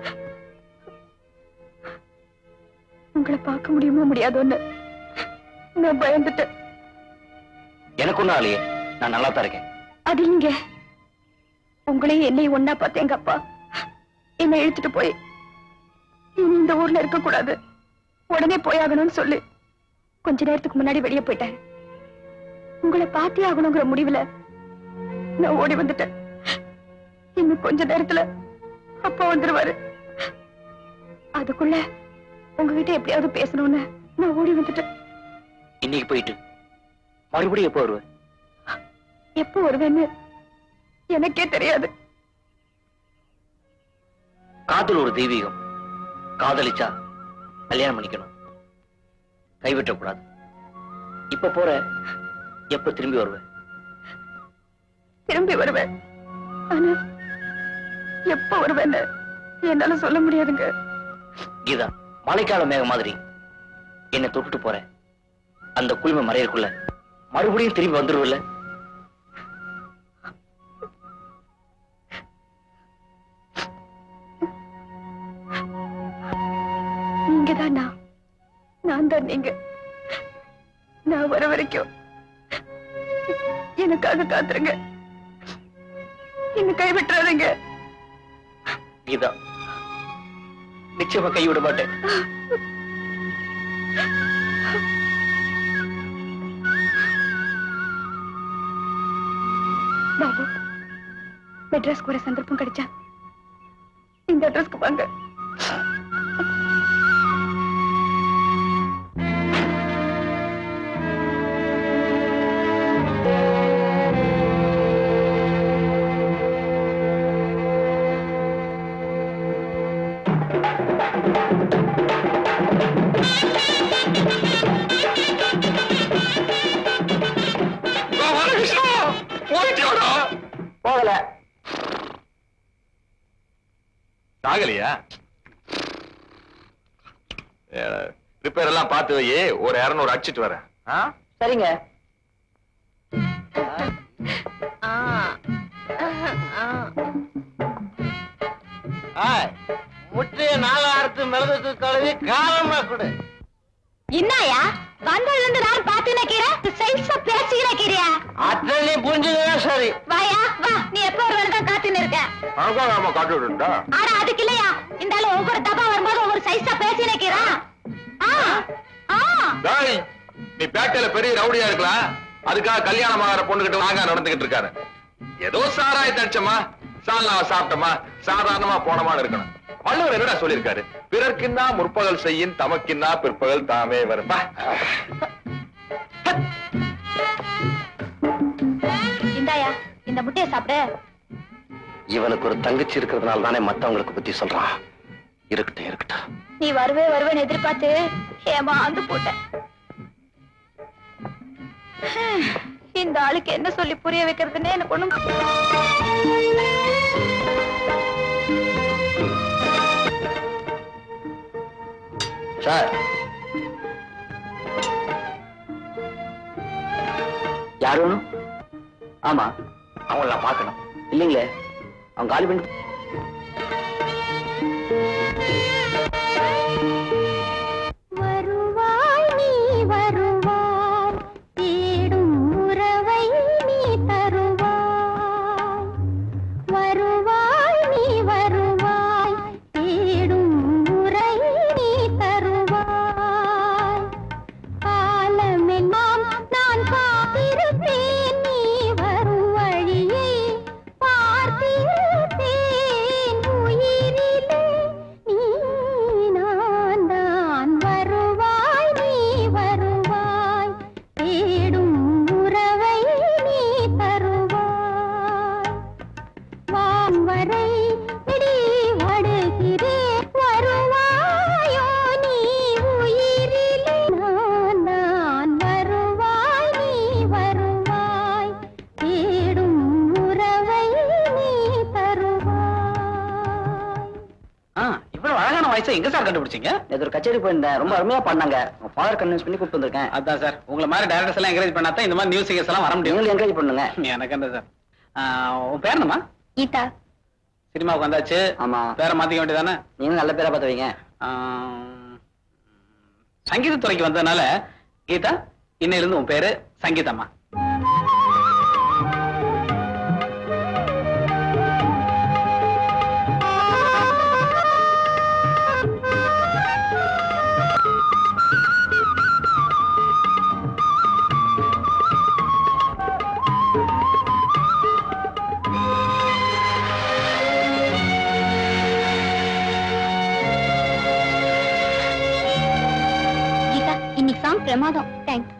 உங்களை பார்க்க முடியுமா முடியாதோன்னு நான் பயந்துட்டேன் எனக்கு ஒண்ணும் ஆலையே நான் நல்லா தான் இருக்கேன் அது இங்க உங்களையும் என்னையும் ஒன்னா பார்த்த எங்க அப்பா என்னை இழுத்துட்டு போய் இனி இந்த ஊர்ல இருக்க கூடாது உடனே போயாகணும்னு சொல்லி கொஞ்ச நேரத்துக்கு முன்னாடி வெளியே போயிட்டாரு உங்களை பார்த்தே ஆகணுங்கிற முடிவுல நான் ஓடி வந்துட்டேன் இன்னும் கொஞ்ச நேரத்துல அப்பா வந்துருவாரு அதுக்குள்ள உங்ககிட்ட எப்படியாவது பேசணும்னு நான் ஓடி வந்துட்டேன் இன்னைக்கு போயிட்டு மறுபடியும் எப்போ வருவ எப்போ வருவேன்னு எனக்கே தெரியாது காதல் ஒரு தெய்வீகம் காதலிச்சா கல்யாணம் பண்ணிக்கணும் கைவிட்டக் கூடாது இப்ப போற எப்ப திரும்பி வருவ திரும்பி வருவேன் ஆனா எப்ப வருவேன்னு என்னால சொல்ல முடியாதுங்க கீதா மழைக்கால மேகம் மாதிரி என்னை தொட்டுட்டு போற அந்த குளுமை மறையறக்குள்ள மறுபடியும் திரும்பி வந்துருவல்ல நீங்க தான் நான் நான் தான் நீங்க நான் வர வரைக்கும் எனக்காக காத்துருங்க என்ன கைவிட்டுறாதீங்க கீதா நிச்சயமா கைவிட மாட்டேன் பாபு மெட்ராஸ்க்கு வர சந்தர்ப்பம் கிடைச்சா இந்த அட்ரஸ்க்கு வாங்க போகல சாகலையா ரிப்பேர் எல்லாம் பார்த்து வை ஒரு இரநூறு அடிச்சிட்டு வரேன் ஆ? சரிங்க முட்டைய நாலு அறுத்து மிளகுக்கு கழுவி காலமா கொடு என்னயா வந்ததுல இருந்து நான் பாத்து நிக்கிறேன் சைஸா பேசி நிக்கிறியா அத்தை நீ புரிஞ்சுக்கவே சரி வாயா வா நீ எப்ப வருவேன்னு தான் காத்து இருக்க அழகா நாம காட்டி விட்டுட்டா ஆனா அதுக்கு இல்லையா இந்த ஆளு ஒவ்வொரு தப்பா வரும்போது ஒவ்வொரு சைஸா பேசி நிக்கிறான் ஆ ஆ டேய் நீ பேட்டையில பெரிய ரவுடியா இருக்கலாம் அதுக்காக கல்யாணம் ஆகிற பொண்ணுகிட்ட நாங்க நடந்துகிட்டு இருக்காரு ஏதோ சாராய தடிச்சமா சால்னாவை சாப்பிட்டோமா சாதாரணமா போனமான்னு இருக்கணும் வள்ளுவர் என்னடா சொல்லியிருக்காரு பிறர்க்கின்னா முற்பகல் செய்யின் தமக்கின்னா பிற்பகல் தாமே வரும் பா. இந்தாயா இந்த முட்டைய சாப்பிடு இவனுக்கு ஒரு தங்கச்சி இருக்கிறதுனால தானே மத்தவங்களுக்கு புத்தி சொல்றான் இருக்கட்டும் இருக்கட்டும் நீ வருவே வருவேன்னு எதிர்பார்த்து ஏமாந்து போட்டேன் இந்த ஆளுக்கு என்ன சொல்லி புரிய வைக்கிறதுன்னு எனக்கு ஒண்ணும் சார் யார் வேணும் ஆமா அவங்கள நான் பார்க்கணும் இல்லைங்களே அவங்க காலி பண்ணி வருவாய் நீ வருவாய் தேடும் உறவை நீ தருவாய் வருவாய் நீ வருவாய் தேடும் உரை நீ தருவாய் காலமெல்லாம் நான் காத்திருப்பேன் நீ வரும் வழியை பார்த்திருப்பேன் உயிரிலே நீ நான் தான் வருவாய் நீ வருவாய் தேடும் உறவை நீ தருவாய் வான் வரை இடி வடுகிறேன் வருவாயோ நீ உயிரிலே நான் நான் வருவாய் நீ வருவாய் தேடும் உறவை நீ தருவாய் ஆ இவ்வளவு அழகான வாய்ஸை எங்க சார் கண்டுபிடிச்சீங்க இது ஒரு கச்சேரி போயிருந்தேன் ரொம்ப அருமையா பண்ணாங்க ஃபாதர் கன்வின்ஸ் பண்ணி கூப்பிட்டு வந்திருக்கேன் அதான் சார் உங்களை மாதிரி டைரக்டர்ஸ் எல்லாம் என்கரேஜ் பண்ணா தான் இந்த மாதிரி நியூஸ் எல்லாம் வர முடியும் நீங்களும் என்கரேஜ் பண்ணுங்க எனக்கு என்ன சார் உன் பேர் என்னம்மா கீதா சினிமாவுக்கு வந்தாச்சு ஆமா பேரை மாத்திக்க வேண்டியதானே நீங்க நல்ல பேரா பார்த்து வைங்க சங்கீதத்துறைக்கு வந்ததுனால கீதா இன்னையிலிருந்து உன் பேரு சங்கீதம்மா கீதா இன்னைக்கு சாங் பிரமாதம் தேங்க்ஸ்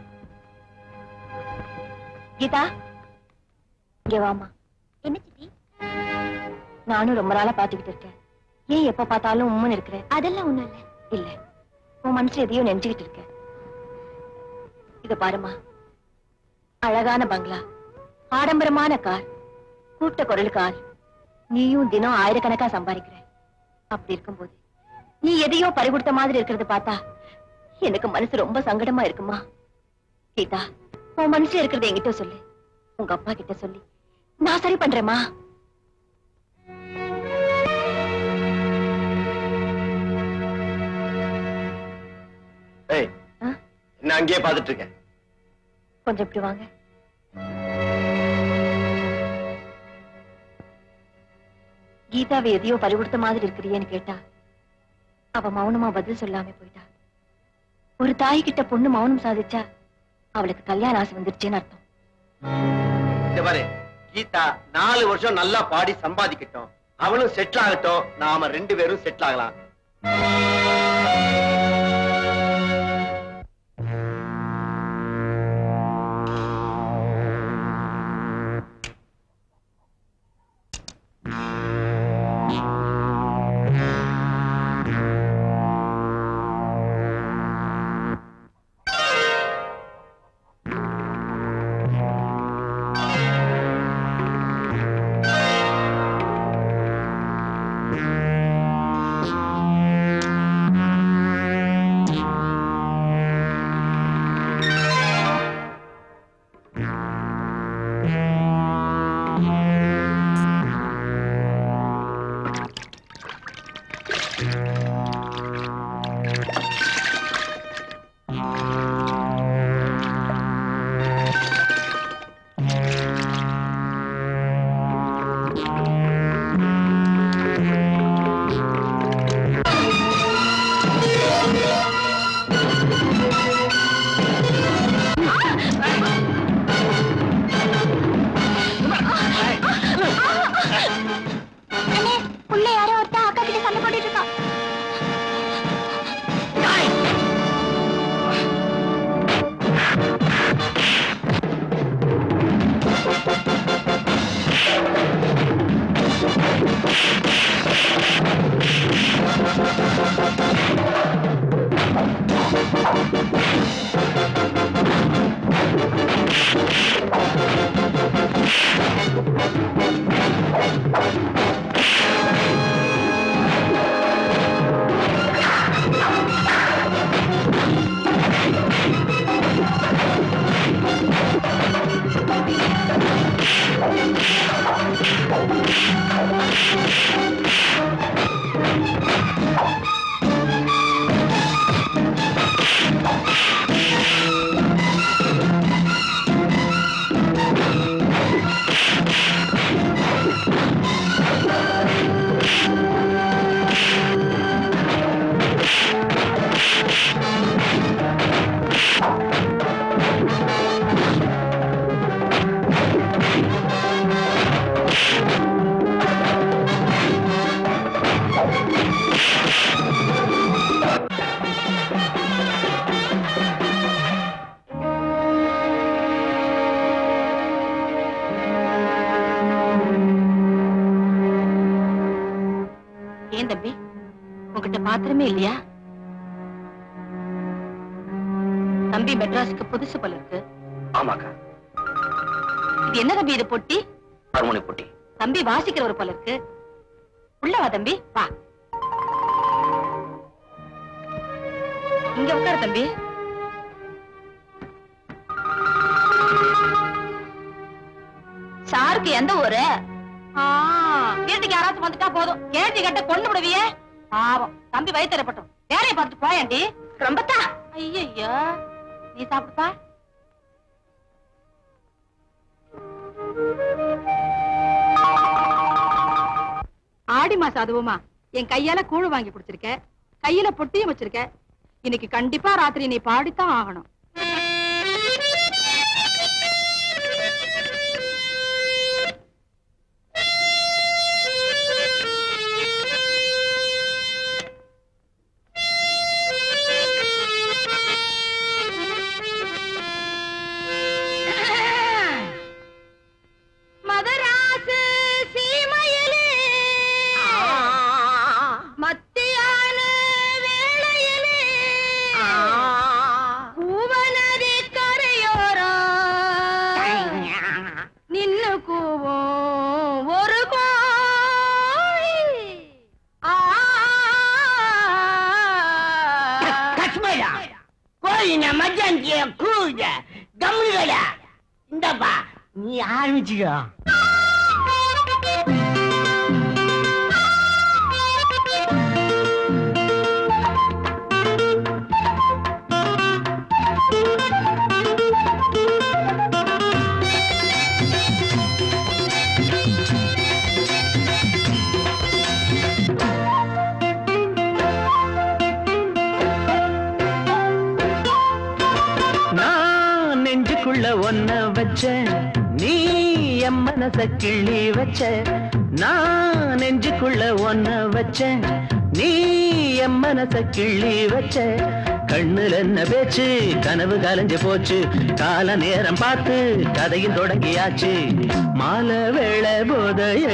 கீதா இங்க வாமா என்ன சித்தி நானும் ரொம்ப நாளா பாத்துக்கிட்டு இருக்கேன் ஏன் எப்ப பார்த்தாலும் உம்முன்னு இருக்கிற அதெல்லாம் ஒண்ணும் இல்ல இல்ல உன் மனசுல எதையோ நெஞ்சுக்கிட்டு இருக்க இத பாருமா அழகான பங்களா ஆடம்பரமான கார் கூட்ட குரல் கார் நீயும் தினம் ஆயிரக்கணக்கா சம்பாதிக்கிற அப்படி இருக்கும்போது நீ எதையோ பறிகொடுத்த மாதிரி இருக்கிறத பார்த்தா எனக்கு மனசு ரொம்ப சங்கடமா இருக்குமா கீதா உன் மனசுல இருக்கிறத என்கிட்ட சொல்லு உங்க அப்பா கிட்ட சொல்லி நான் சரி பண்றேம்மா ஏய் ஆ? என்ன அங்கேயே பார்த்துட்டு இருக்கேன் கொஞ்சம் இப்படி வாங்க கீதாவை எதையோ பறிகொடுத்த மாதிரி இருக்கிறியேன்னு கேட்டா அவ மௌனமா பதில் சொல்லாம போயிட்டா ஒரு தாய் கிட்ட பொண்ணு மௌனம் சாதிச்சா அவளுக்கு கல்யாண ஆசை வந்துருச்சுன்னு அர்த்தம் இந்த பாரு கீதா நாலு வருஷம் நல்லா பாடி சம்பாதிக்கட்டும் அவளும் செட்டில் ஆகட்டும் நாம ரெண்டு பேரும் செட்டில் ஆகலாம் உள்ள யாரோ ஒருத்தா அக்கா கிட்ட சண்டை போட்டுட்டு இருக்கா ஏன் தம்பி உங்ககிட்ட பாத்திரமே இல்லையா தம்பி மெட்ராஸுக்கு புதுசு போல இருக்கு ஆமாக்கா இது என்ன தம்பி இது பொட்டி ஹார்மோனி போட்டி தம்பி வாசிக்கிறவர் போல இருக்கு உள்ள வா தம்பி வா இங்க உட்காரு தம்பி சாருக்கு எந்த ஊரு வீட்டுக்கு யாராச்சும் வந்துட்டா போதும் கேட்டி கட்ட கொண்டு விடுவியே பாவம் தம்பி வயிற்றுப்பட்டும் வேலையை பார்த்துட்டு போயாண்டி ரொம்பத்தா ஐயய்யோ நீ சாப்பிடுப்பா ஆடி மாசம் அதுவுமா என் கையால கூழ் வாங்கி குடிச்சிருக்க கையில பொட்டியும் வச்சிருக்க இன்னைக்கு கண்டிப்பா ராத்திரி நீ பாடித்தான் ஆகணும் மதராசு சீமையிலே மத்தியான வேளையிலே பூவனதி கரையோரம் நின்னு கூவும் ஒரு கோழி ஆ கஷ்மீரா கோழி நான் மத்தியானத்திய கூட கம்முகடா இந்தப்பா நீ ஆரம்பிச்சுக்கோ நான் நெஞ்சுக்குள்ள ஒன்ன வச்ச நீ என் மனச கிள்ளி வச்ச நான் நெஞ்சுக்குள்ள ஒன்ன வச்ச நீ என் மனச கிள்ளி வச்ச கண்ணுல என்ன பேச்சு கனவு கலைஞ்சு போச்சு கால நேரம் பார்த்து கதையும் தொடங்கியாச்சு மாலை வேளை போதைய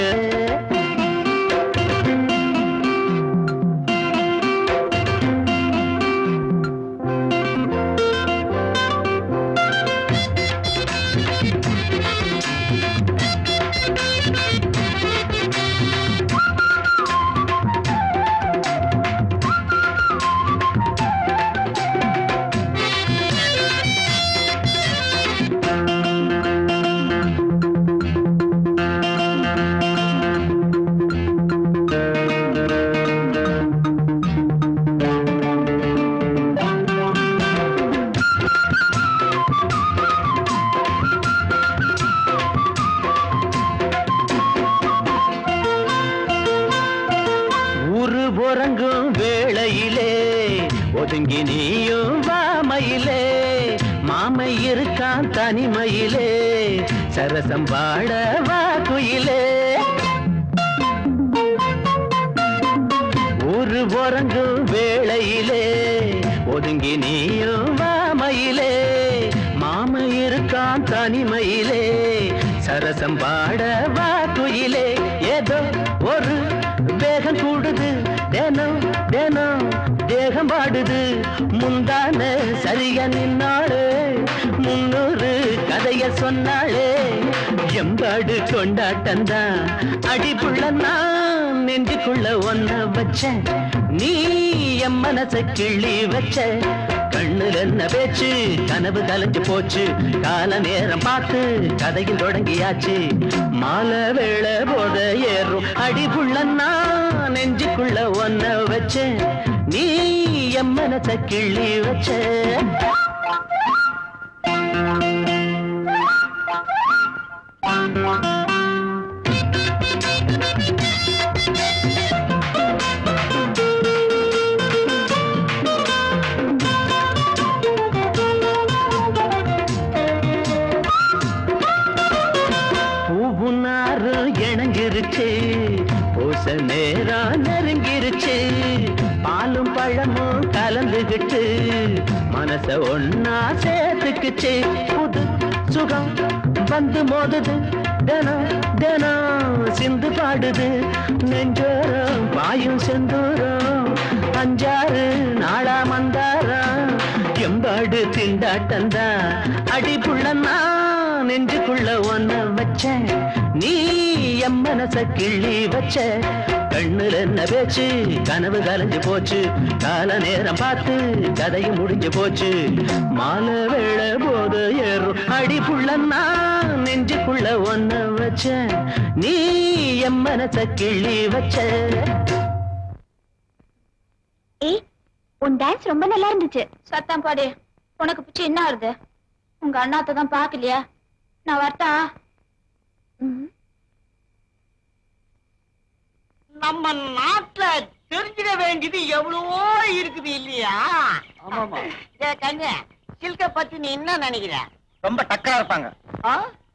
ஊரு புறங்கும் வேளையிலே ஒதுங்கி நீயும் வாமையிலே மாமை இருக்கான் தனிமையிலே சரசம் பாட வா குயிலே ஊரு புறங்கும் வேளையிலே ஒதுங்கி நீயும் வாமையிலே மாமை இருக்கான் தனிமையிலே சரசம் பாட வா குயிலே ஏதோ ஒரு வேகம் கூடுது தினம் தினம் தேகம் பாடுது முந்தான சரியா நின்னாளே முன்னூறு கதைய சொன்னாளே எம்பாடு கொண்டாட்டந்தான் அடிப்புள்ள நான் நெஞ்சுக்குள்ள ஒன்ன வச்ச நீ என் மனச கிள்ளி வச்ச கண்ணுல என்ன பேச்சு கனவு கலைஞ்சு போச்சு கால நேரம் பார்த்து கதையில் தொடங்கியாச்சு மாலை வேளை போத ஏறும் அடிப்புள்ள நான் நெஞ்சுக்குள்ள ஒன்ன வச்ச நீ என் மனச கிள்ளி வச்ச பூவுனாரு இணங்கிருச்சு பூச நேரம் நெருங்கிருச்சு பாலும் பழமும் கலந்துகிட்டு மனச ஒன்னா சேர்த்துக்குச்சு புது சுகம் வந்து மோதுது தினம் தினம் சிந்து பாடுது நெஞ்சோரம் பாயும் செந்தூரம் அஞ்சாறு நாளா மந்தாரம் எம்பாடு திண்டாட்டந்தா அடிப்புள்ள நான் நெஞ்சுக்குள்ள ஒன்ன வச்சேன் நீ என் மனச கிள்ளி வச்ச கண்ணுல என்ன பேச்சு கனவு கலைஞ்சு போச்சு கால நேரம் பார்த்து கதையும் முடிஞ்சு போச்சு மாலை வேளை போது ஏறும் அடி புள்ளன்னா நெஞ்சுக்குள்ள ஒன்ன வச்ச நீ என் மனச கிள்ளி வச்ச ஏய் உன் டான்ஸ் ரொம்ப நல்லா இருந்துச்சு சத்தம் பாடு உனக்கு பிடிச்சி என்ன ஆறுது உங்க அண்ணாத்த தான் பாக்கலையா நான் வரட்டா ம் நம்ம நாட்டுல தெரிஞ்சிட வேண்டியது எவ்வளவோ இருக்குது இல்லையா ஆமாமா ஏ கண்ணு சில்க பத்தி நீ என்ன நினைக்கிற ரொம்ப டக்கரா இருப்பாங்க ஆ?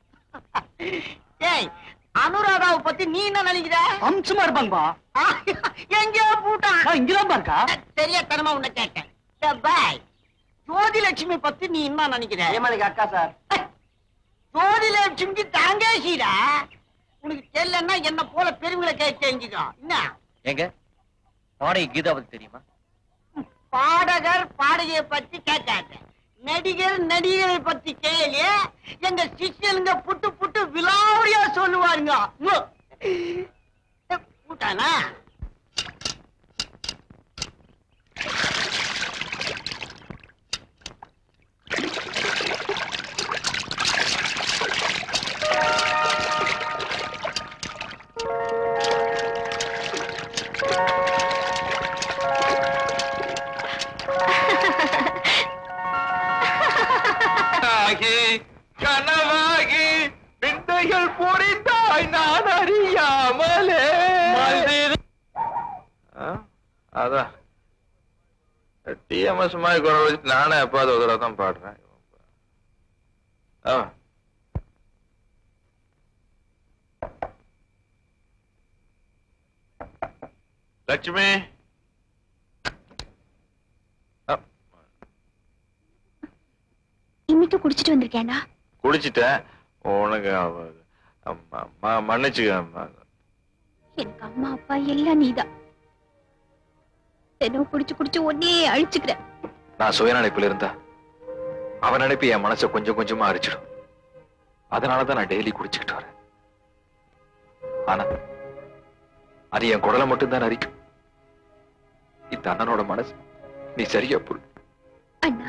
ஏய் அனுராதாவை பத்தி நீ என்ன நினைக்கிற அம்சமா இருப்பாங்கப்பா ஆ, எங்கேயோ பூட்டான் இங்கதான் பாருக்கா தெரியாதனமா உன்னை கேட்டேன் ஏ, பாய் ஜோதி லட்சுமி பத்தி நீ என்ன நினைக்கிற ஏமாளிக்கு அக்கா சார் ஜோதி லட்சுமிக்கு தாங்கேசிடா உனக்கு தெரியலன்னா என்ன போல பெருமைகளை கேட்டு தெரிஞ்சுக்கோ என்ன எங்க பாடகி கீதா பத்தி தெரியுமா பாடகர் பாடகியை பத்தி கேட்காத நடிகர் நடிகரை பத்தி கேளு எங்க சிஷ்யனுங்க புட்டு புட்டு விலாவரியா சொல்லுவாருங்க உம். ஏ, பூட்டானா ஆகி கனவாகி விந்தைகள் புரிந்தாய் நான் அறியாமலே ஆ, அதான் டிஎம்எஸ் மாதிரி குரல் வச்சு நானே எப்பாவது ஒரு தடவை தான் பாடுறேன் ஆ. லட்சுமி ஆ, இன்னைக்கு குடிச்சிட்டு வந்திருக்கேன்டா குடிச்சிட்டேன் உனக்கு அவ- அம்மா, ம- மன்னிச்சுக்க அம்மா. எனக்கு அம்மா அப்பா எல்லாம் நீதான் தினம் குடிச்சு குடிச்சு ஒன்னே அழிச்சுக்கிற நான் சுயநினைப்புல இருந்தா அவன் நினைப்பு என் மனசை கொஞ்சம் கொஞ்சமா அரிச்சிடும் அதனாலதான் நான் டெய்லி குடிச்சுக்கிட்டு வரேன் ஆனா அது என் குடலை மட்டும்தான் அரிக்கும் இந்த அண்ணனோட மனசு நீ சரியா புல் அண்ணா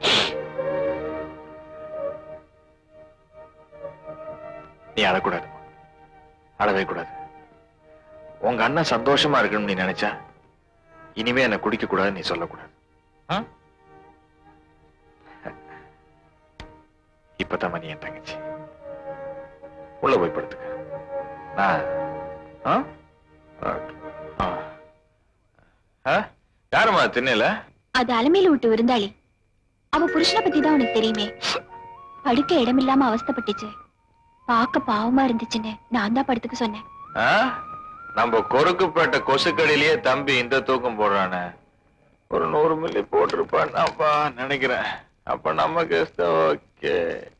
நீ அழக்கூடாது அழவே கூடாது உங்க அண்ணன் சந்தோஷமா இருக்கணும்னு நீ நினைச்சா இனிமே என்ன குடிக்க கூடாதுன்னு நீ சொல்லக்கூடாது ஆ? இப்பதான் நீ என் தங்கச்சி உள்ள போய் படுத்துக்க நான் ஆ? Okay. ஆ. ஆ? யாரும்மா திண்ணையில அது அலமையில விட்டு விருந்தாளி அவ புருஷனை பத்தி தான் உனக்கு தெரியுமே படுக்க இடமில்லாம அவஸ்தைப்பட்டுச்சு பார்க்க பாவமா இருந்துச்சுன்னு நான் தான் படுத்துக்க சொன்னேன் ஆ? நம்ம கொருக்குப்பேட்டை கொசுக்கடியிலேயே தம்பி இந்த தூக்கம் போடுறானே ஒரு நூறு மில்லி போட்டிருப்பான்ப்பா நினைக்கிறேன் அப்ப நமக்கு ஓகே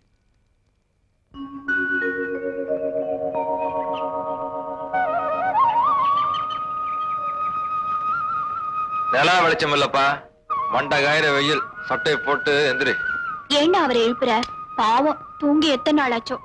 நிலா வெளிச்சம் இல்லப்பா மண்டை காயிற வெயில் சட்டையை போட்டு எந்திரி ஏண்டா அவரை எழுப்புற பாவம் தூங்கி எத்தனை நாளாச்சோ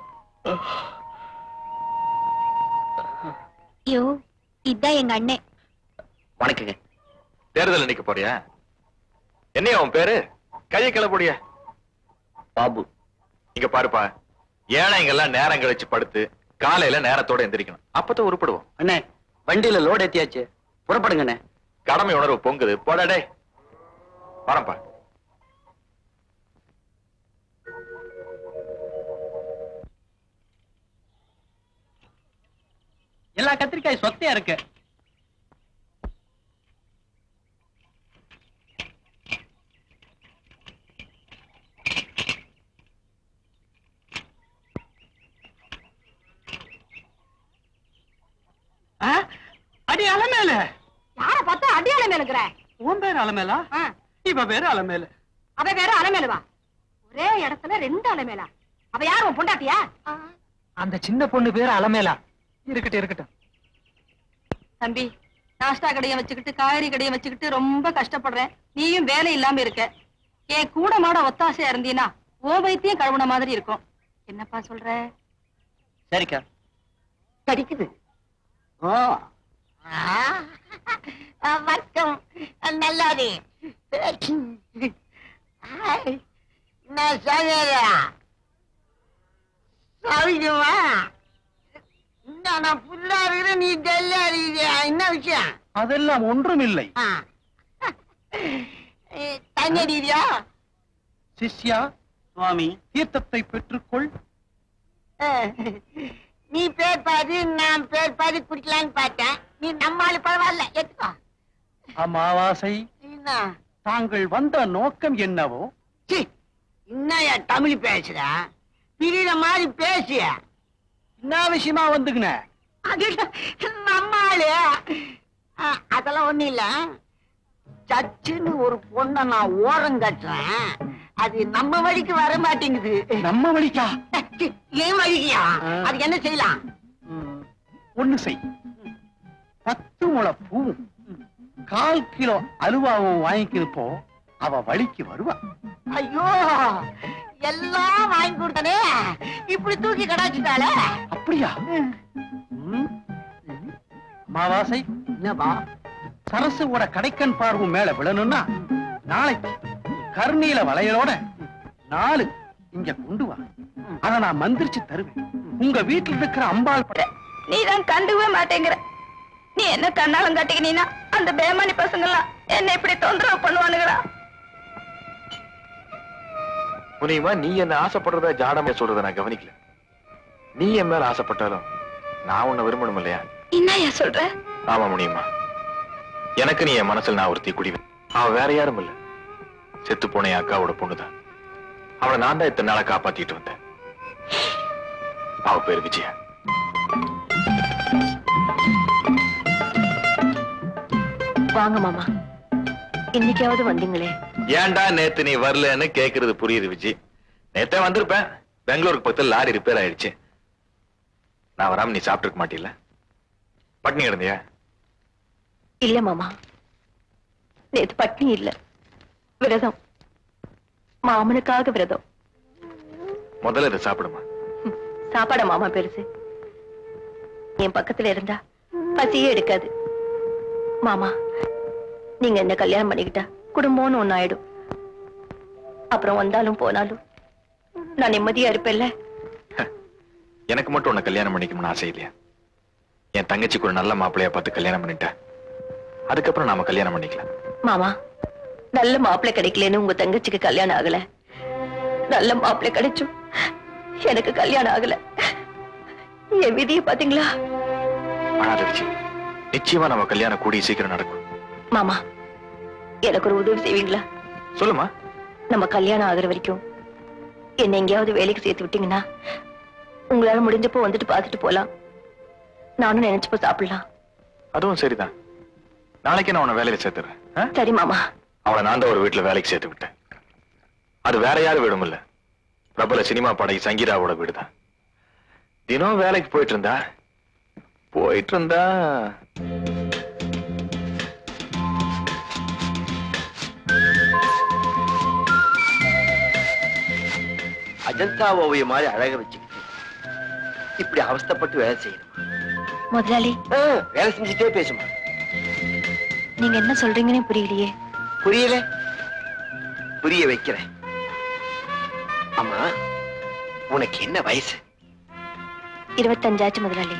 ஐயோ இதான் எங்க அண்ணன் வணக்கங்க தேர்தல் நிக்க போறியா என்னையா உன் பேரு கையை கிளப்புடிய பாபு இங்க பாருப்பா ஏழைங்கெல்லாம் நேரம் கழிச்சு படுத்து காலையில நேரத்தோட எந்திரிக்கணும் அப்பதான் உருப்படுவோம் அண்ணே வண்டியில லோட் ஏத்தியாச்சு புறப்படுங்க அண்ணே கடமை உணர்வு பொங்குது போடா டேய் வரேன்ப்பா எல்லா கத்திரிக்காய் சொத்தையா இருக்கு அடி அலமேல யார பார்த்தா அடியால மேலுங்கிற உன் பேர் அலமேலா இவ பேரு அலமேல அவ வேற அலமேலுவா ஒரே இடத்துல ரெண்டு அலமேலா அவ யார் உன் பொண்டாட்டியா அந்த சின்ன பொண்ணு பேரு அலமேலா இருக்கட்டும் இருக்கட்டும் தம்பி நாஷ்டா கடையை வச்சுக்கிட்டு காய்கறி கடையை வச்சுக்கிட்டு ரொம்ப கஷ்டப்படுறேன் நீயும் வேலை இல்லாம இருக்க என் கூட மாட ஒத்தாசையா இருந்தீனா ஓ வைத்தியம் கழுவுன மாதிரி இருக்கும் என்னப்பா சொல்ற சரிக்கா கடிக்குது ஓ ஆ, ஆ, வணக்கம் நல்லாது நான் சாகரா சாவிக்குமா நான் புல்லா இருக்கிற நீ டல்லா இருக்கிற என்ன விஷயம் அதெல்லாம் ஒன்றுமில்லை ஆ. தண்ணி அடிக்கிறியா சிஷ்யா சுவாமி தீர்த்தத்தை பெற்றுக்கொள் நீ பேர் பாதி நான் பேர் பாதி குடிக்கலான்னு பார்த்தேன் நீ நம்மால பரவாயில்ல எடுத்துக்கோ அமாவாசை என்ன தாங்கள் வந்த நோக்கம் என்னவோ சீ, என்னய்யா தமிழ் பேசுற பிரியிற மாதிரி பேசிய என்ன விஷயமா வந்துக்கின அது நம்ம ஆளு ஆ, அதெல்லாம் ஒண்ணு இல்ல சச்சுன்னு ஒரு பொண்ணை நான் ஓரம் கட்டுறேன் அது நம்ம வழிக்கு வர மாட்டேங்குது நம்ம வழிக்கா சீ, என் வழிக்கியா அது என்ன செய்யலாம் ம், ஒண்ணு செய் பத்து முளை பூவும் கால் கிலோ அலுவாவும் வாங்கிக்கிட்டு போ அவ வழிக்கு வருவா ஐயோ எல்லாம் வாங்கி கொடுத்தனே இப்படி தூக்கி கடாச்சிட்டாளே அப்படியா ம். அமாவாசை என்னப்பா சரசுவோட கடைக்கன் பார்வை மேல விழணும்னா நாளைக்கு கருணீல வளையலோட நாலு இங்க கொண்டு வா அத நான் மந்திரிச்சு தருவேன் உங்க வீட்டுல இருக்கிற அம்பாள் பட நீ தான் கண்டுக்கவே மாட்டேங்கிற நீ என்ன கண்ணாலம் காட்டிக்கினா அந்த பேமானி பசங்க எல்லாம் என்ன இப்படி தொந்தரவு பண்ணுவானுங்களா முனியமா நீ என்ன ஆசைப்படுறத ஜாடமே சொல்றத நான் கவனிக்கல நீ என் மேல ஆசைப்பட்டாலும் நான் உன்னை விரும்பணும் இல்லையா என்னையா சொல்ற ஆமா முனியம்மா எனக்கு நீ என் மனசுல நான் ஒருத்தி குடிவேன் அவ வேற யாரும் இல்ல செத்து போன என் அக்காவோட பொண்ணுதான் அவளை நான் தான் இத்தனை நாளா காப்பாத்திட்டு வந்தேன் அவ பேர் விஜயா வாங்க மாமா இன்னைக்காவது வந்தீங்களே ஏன்டா நேத்து நீ வரலன்னு கேக்குறது புரியுது விஜய் நேத்தே வந்திருப்பேன் பெங்களூருக்கு பக்கத்துல லாரி ரிப்பேர் ஆயிடுச்சு நான் வராம நீ சாப்பிட்டுருக்க மாட்டில பட்னி கிடந்தியா இல்ல மாமா நேத்து பட்னி இல்ல விரதம் மாமனுக்காக விரதம் முதல்ல இதை சாப்பிடுமா ம், சாப்பாட மாமா பெருசு என் பக்கத்துல இருந்தா பசியே எடுக்காது மாமா நீங்க என்ன கல்யாணம் பண்ணிக்கிட்டா குடும்பம்னு ஒண்ணு ஆயிடும் அப்புறம் வந்தாலும் போனாலும் நான் நிம்மதியா இருப்பேன்ல எனக்கு மட்டும் உன்னை கல்யாணம் பண்ணிக்கணும்னு ஆசை இல்லையா என் தங்கச்சிக்கு ஒரு நல்ல மாப்பிள்ளையா பார்த்து கல்யாணம் பண்ணிட்டேன் அதுக்கப்புறம் நாம கல்யாணம் பண்ணிக்கலாம் மாமா நல்ல மாப்பிள்ளை கிடைக்கலன்னு உங்க தங்கச்சிக்கு கல்யாணம் ஆகல நல்ல மாப்பிள்ளை கிடைச்சும் எனக்கு கல்யாணம் ஆகல என் விதிய பாத்தீங்களா ஆனா விஜய் நிச்சயமா நம்ம கல்யாணம் கூடிய சீக்கிரம் நடக்கும் மாமா எனக்கு ஒரு உதவி செய்வீங்களா சொல்லுமா நம்ம கல்யாணம் ஆகுற வரைக்கும் என்ன எங்கேயாவது வேலைக்கு சேர்த்து விட்டீங்கன்னா உங்களால முடிஞ்சப்போ வந்துட்டு பார்த்துட்டு போலாம் நானும் நினைச்சப்போ சாப்பிடலாம் அதுவும் சரிதான் நாளைக்கே நான் உன்னை வேலையில சேர்த்துறேன் ஆ? சரி மாமா அவளை நான் தான் ஒரு வீட்டுல வேலைக்கு சேர்த்து விட்டேன் அது வேற யாரும் வீடும் இல்ல பிரபல சினிமா படை சங்கீதாவோட வீடுதான் தினம் வேலைக்கு போயிட்டு இருந்தா போயிட்டு இருந்தா அஜந்தா ஓவியம் மாதிரி அழக வச்சுக்கிட்டு இப்படி அவஸ்தைப்பட்டு வேலை செய்யணும் முதலாளி வேலை செஞ்சுட்டே பேசுமா நீங்க என்ன சொல்றீங்கன்னு புரியலையே புரியல புரிய வைக்கிறேன் அம்மா உனக்கு என்ன வயசு இருபத்தஞ்சாச்சு முதலாளி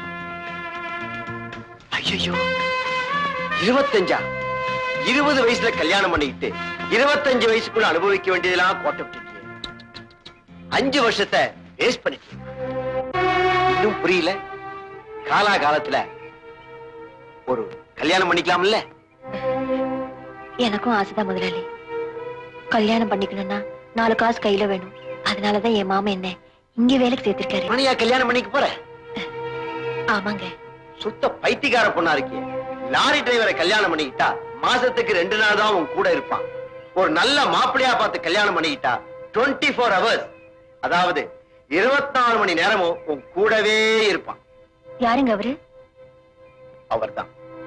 ஐயோ இருபத்தஞ்சா இருபது வயசுல கல்யாணம் பண்ணிக்கிட்டு இருபத்தஞ்சு வயசுக்குள்ள அனுபவிக்க வேண்டியதெல்லாம் கோட்டை விட்டுட்டியே அஞ்சு வருஷத்தை வேஸ்ட் பண்ணிட்டியே இன்னும் புரியல காலா காலத்துல ஒரு கல்யாணம் பண்ணிக்கலாம்ல எனக்கும் ஆசைதான் முதலாளி கல்யாணம் பண்ணிக்கணும்னா நாலு காசு கையில வேணும் அதனாலதான் என் மாமா என்ன இங்க வேலைக்கு சேர்த்திருக்காரு மணியா கல்யாணம் பண்ணிக்க போற ஆமாங்க சுத்த பைத்தியக்கார பொண்ணா இருக்கே லாரி டிரைவரை கல்யாணம் பண்ணிக்கிட்டா மாசத்துக்கு ரெண்டு நாள் தான் உன் கூட இருப்பான் ஒரு நல்ல மாப்பிள்ளையா பார்த்து கல்யாணம் பண்ணிக்கிட்டா 24 ஃபோர் ஹவர்ஸ் அதாவது இருபத்தி நாலு மணி நேரமும் உன் கூடவே இருப்பான் யாருங்க அவரு அவர்தான்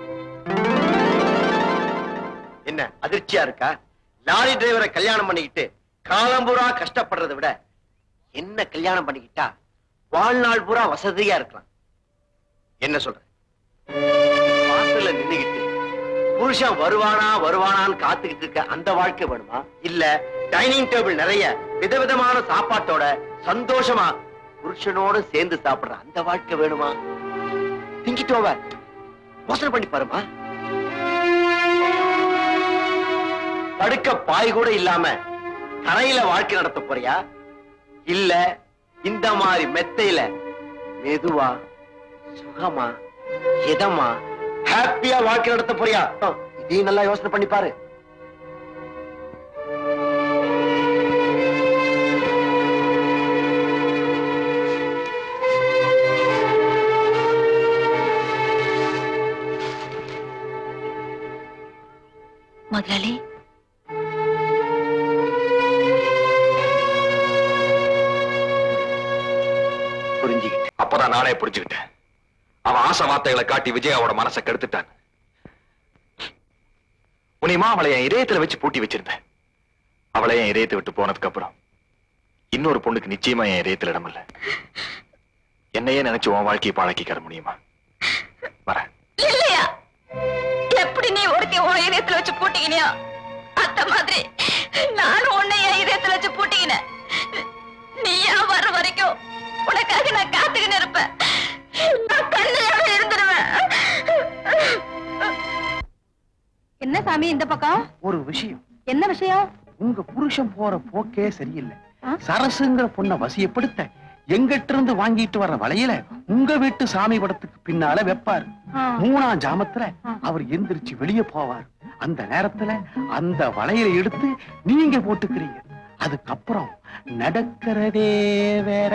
என்ன அதிர்ச்சியா இருக்கா லாரி டிரைவரை கல்யாணம் பண்ணிக்கிட்டு காலம்பூரா கஷ்டப்படுறதை விட என்ன கல்யாணம் பண்ணிக்கிட்டா வாழ்நாள் பூரா வசதியா இருக்கலாம் என்ன சொல்ற வாசல்ல நின்னுகிட்டு புருஷன் வருவானா வருவானான்னு காத்துக்கிட்டு இருக்க அந்த வாழ்க்கை வேணுமா இல்ல டைனிங் டேபிள் நிறைய விதவிதமான சாப்பாட்டோட சந்தோஷமா புருஷனோட சேர்ந்து சாப்பிடுற அந்த வாழ்க்கை வேணுமா திங்கிட்டோவ யோசனை பண்ணி பாருமா படுக்க பாய் கூட இல்லாம தரையில வாழ்க்கை நடத்த போறியா இல்ல இந்த மாதிரி மெத்தையில மெதுவா சுகமா இதமா ஹாப்பியா வாழ்க்கை நடத்த போறியா இதையும் நல்லா யோசனை பண்ணி பாரு முதலாளி புரிஞ்சுக்கிட்டு அப்பதான் நானே புரிஞ்சுக்கிட்டேன் அவன் ஆசை வார்த்தைகளை காட்டி விஜயாவோட மனசை கெடுத்துட்டான் உனிமா அவளை என் இதயத்துல வச்சு பூட்டி வச்சிருந்தேன் அவளை என் இதயத்தை விட்டு போனதுக்கு அப்புறம் இன்னொரு பொண்ணுக்கு நிச்சயமா என் இதயத்துல இடம் இல்ல என்னையே நினைச்சு உன் வாழ்க்கையை பாழாக்கிக்கிற முடியுமா வரேன் இல்லையா எப்படி நீ ஒருத்தி உன் இதயத்துல வச்சு பூட்டிக்கினியா அந்த மாதிரி நானும் உன்னை என் இதயத்துல வச்சு பூட்டிக்கினேன் நீயா வர்ற வரைக்கும் உனக்காக நான் காத்துக்கின்னு இருப்பேன் நான் கண்ணையாவே இருந்துருவேன் என்ன சாமி இந்த பக்கம் ஒரு விஷயம் என்ன விஷயம் உங்க புருஷன் போற போக்கே சரியில்லை ஆ? சரசுங்கிற பொண்ணை வசியப்படுத்த எங்கிட்ட இருந்து வாங்கிட்டு வர்ற வளையல உங்க வீட்டு சாமி படத்துக்கு பின்னால வைப்பாரு ஆ. மூணாம் ஜாமத்துல ஆ. அவர் எந்திரிச்சு வெளியே போவார் அந்த நேரத்துல அந்த வளையலை எடுத்து நீங்க போட்டுக்கிறீங்க அதுக்கப்புறம் நடக்கிறதே வேற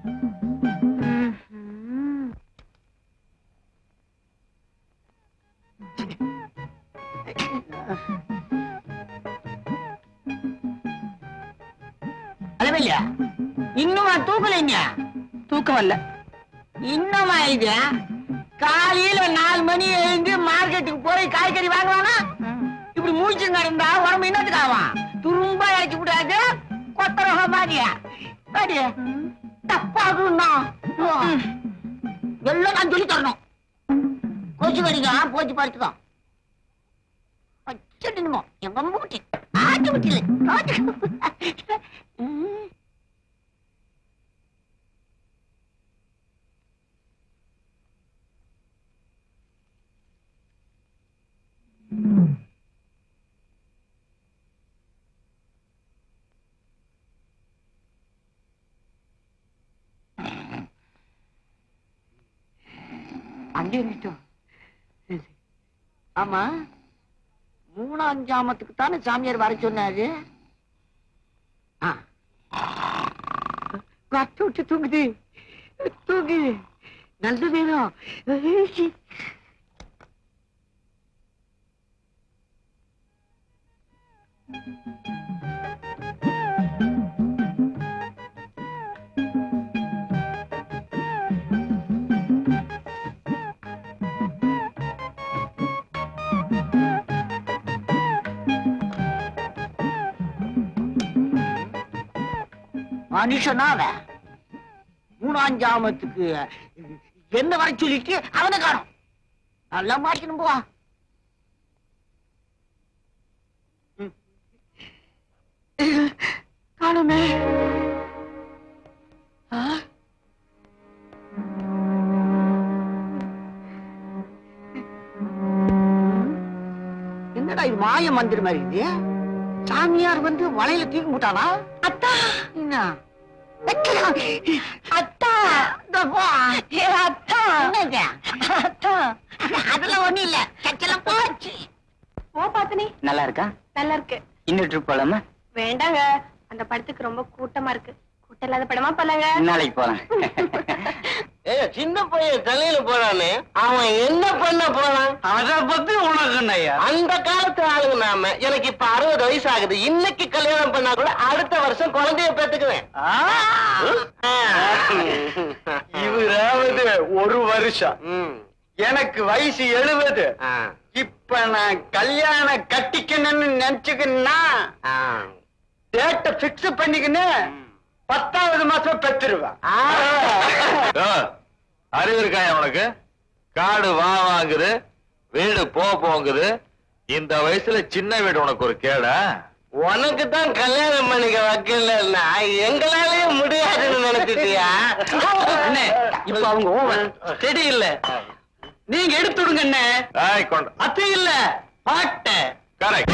அளவில்ல இன்னுமா தூக்கலைங்க தூக்கம் வரல இன்னுமா இது காலையில நாலு மணி எழுந்து மார்க்கெட்டுக்கு போய் காய்கறி வாங்குவானா இப்படி மூச்சு நடந்தா உடம்பு என்னத்துக்கு ஆவான் துரும்பா இறக்கி விடாது கொத்தரக மாதிரியா பாரு தப்பாகுன்னா எல்லாம் நான் சொல்லி தரணும் கொசு கடிக்கா போச்சு படுத்துக்கோ வச்சுட்டுமோ எங்க அம்மா குட்டி ஆட்டு குட்டி இல்லை ஆட்டு ம். அங்கே இருக்கட்டும் ஆமா மூணாம் ஜாமத்துக்கு தானே சாமியார் வர சொன்னாரு ஆ. வட்டு விட்டு தூங்குது தூங்கு நல்ல நேரம் மனுஷனா அவன் மூணாம் ஜாமத்துக்கு என்ன வர சொல்லிட்டு அவனை காணும் நல்லா மாட்டிக்கணும் போவா காணுமே ஆ? என்னடா இது மாய மந்திர மாதிரி இது சாமியார் வந்து வலையில தூக்கி போட்டானா அத்தா என்ன அத்தா அத்தா அத்தா அதெல்லாம் ஒண்ணும் இல்ல சச்செல்லாம் போச்சு ஓ பாத்தனி நல்லா இருக்கா நல்லா இருக்கு இன்னொரு ட்ரிப் போலாமா வேண்டாங்க அந்த படத்துக்கு ரொம்ப கூட்டமா இருக்கு கூட்டம் இல்லாத படமா போலாங்க நாளைக்கு போலாம் ஏ சின்ன பையன் தலையில போறானே அவன் என்ன பண்ண போறான் அத பத்தி உனக்கு என்னய்யா அந்த காலத்து ஆளுங்க நாம எனக்கு இப்ப அறுபது வயசு ஆகுது இன்னைக்கு கல்யாணம் பண்ணா கூட அடுத்த வருஷம் குழந்தைய பெத்துக்குவேன் இவராவது ஒரு வருஷம் ம். எனக்கு வயசு எழுபது ஆ. இப்ப நான் கல்யாணம் கட்டிக்கணும்னு நினைச்சுக்கன்னா ஆ. டேட்ட பிக்ஸ் பண்ணிக்கின்னு பத்தாவது மாசம் பெற்றுருவேன் ஆ, அறிவு இருக்காயா உனக்கு காடு வா வாங்குது வீடு போ போங்குது இந்த வயசுல சின்ன வீடு உனக்கு ஒரு கேடா உனக்கு தான் கல்யாணம் பண்ணிக்க வைக்கலன்னா எங்களாலே முடியாதுன்னு நினைச்சிட்டியா அண்ணே இப்ப அவங்க ஓவர் ஸ்டெடி இல்ல நீங்க எடுத்துடுங்க அண்ணே ஆய் கொண்ட அத்தை இல்ல பாட்ட கரெக்ட்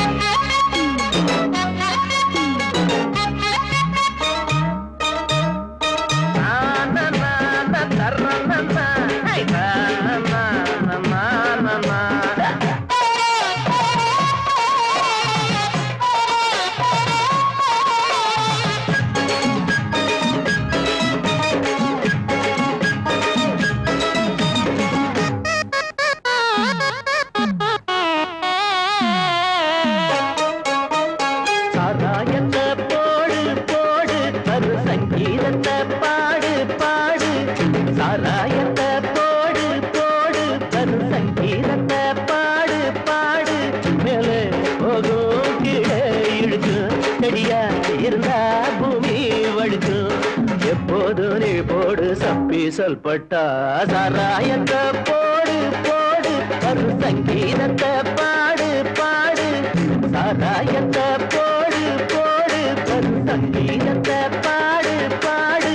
சாராயத்தை போடு போடு கரு சங்கீதத்தை பாடு பாடு சாராயத்தை போடு போடு கரு சங்கீதத்தை பாடு பாடு மேலே போகும் கீழே இழுக்கும் செடியா இருந்தா பூமி வழுக்கும் எப்போது நீ போடு சப்பி சொல்பட்டா சாராயத்தை போடு போடு கரு சங்கீதத்தை பாடு பாடு சாராயத்தை போடு போடு கரு சங்கீதத்தை பாடு பாடு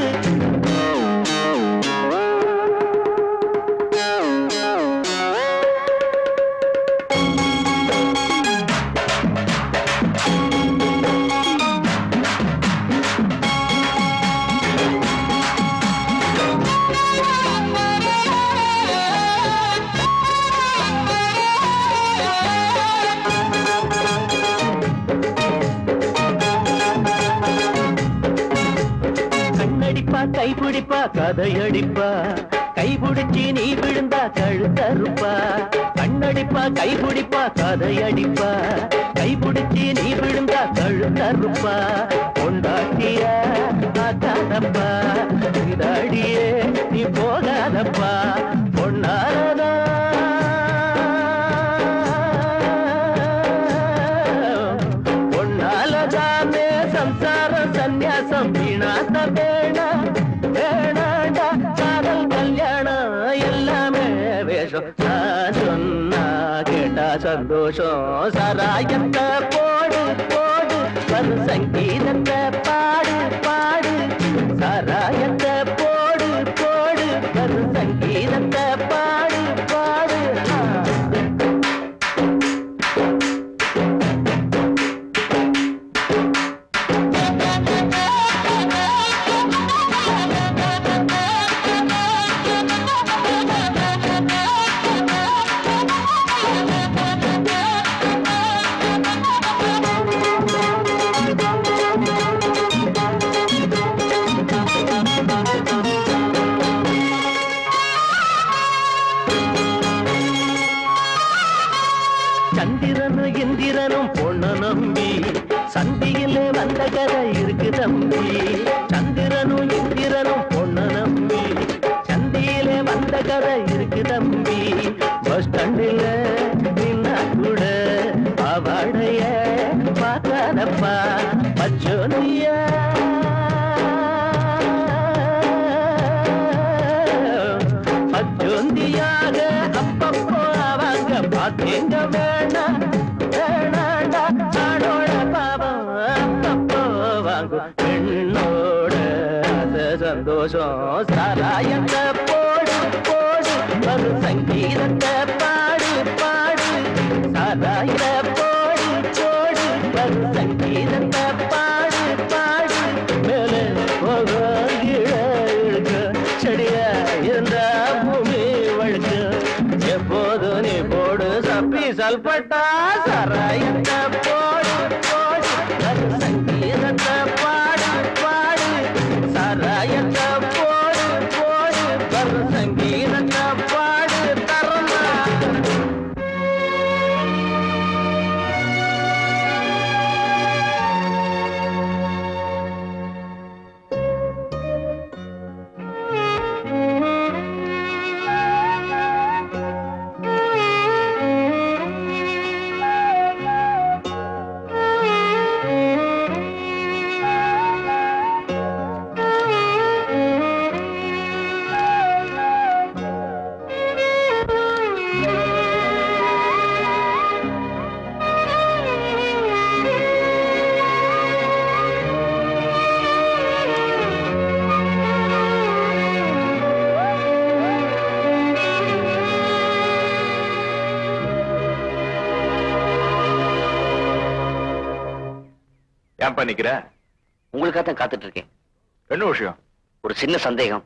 கண்ணடிப்பா கைப்பிடிப்பா கதையடிப்பா கைபிடிச்சி நீ விழுந்தா கழுத்தறுப்பா கண்ணடிப்பா கைபிடிப்பா கதையடிப்பா கைபிடிச்சி நீ விழுந்தா கழுத்தறுப்பா கொண்டாட்டிய ஆக்காதப்பா இதாடியே நீ போகாதப்பா பொன்னாரதா பொன்னாலதானே சம்சார சந்நியாசம் வீணாத வேணா வேணாண்டா காதல் கல்யாணம் எல்லாமே வேஷம் நான் சொன்னா கேட்டா சந்தோஷம் சராயத்தை போடு போடு வரு சங்கீதத்தை பாடு பாடு சராயத்தை போடு போடு வரு சங்கீதத்தை பாடு பாடு சந்திரனும் இந்திரனும் பொண்ண நம்பி சந்தியிலே வந்த கதை இருக்கு தம்பி சந்திரனும் இந்திரனும் பொண்ண நம்பி சந்தியிலே வந்த கதை இருக்கு தம்பி பஸ் ஸ்டாண்டில் நின்னா கூட அவடைய பார்க்காதப்பா பச்சோனியா பச்சோந்தியாக அப்பப்போ அவங்க பார்த்தேங்க வேணாம் வேணாண்டா ஆடோட பாவம் அப்பப்போ வாங்கும் பெண்ணோட அது சந்தோஷம் சாராயத்தை போடு போடு ஒரு சங்கீதத்தை பாடு பாடு சாராயத்தை போடு போடு ஒரு சங்கீதத்தை பாடு பாடு மேலே போகும் கீழே இழுக்கு செடியா இருந்தா பூமி வழுக்கு எப்போது நீ போடு சப்பி சல்பட்டா சராயத்தை போடு போடு அது சங்கீதத்தை பாடு பாடு சராயத்தை போடு போடு அது சங்கீதத்தை பாடு தரமா ஏன்பா நிக்கிற உங்களுக்காக தான் காத்துட்டு இருக்கேன் என்ன விஷயம் ஒரு சின்ன சந்தேகம்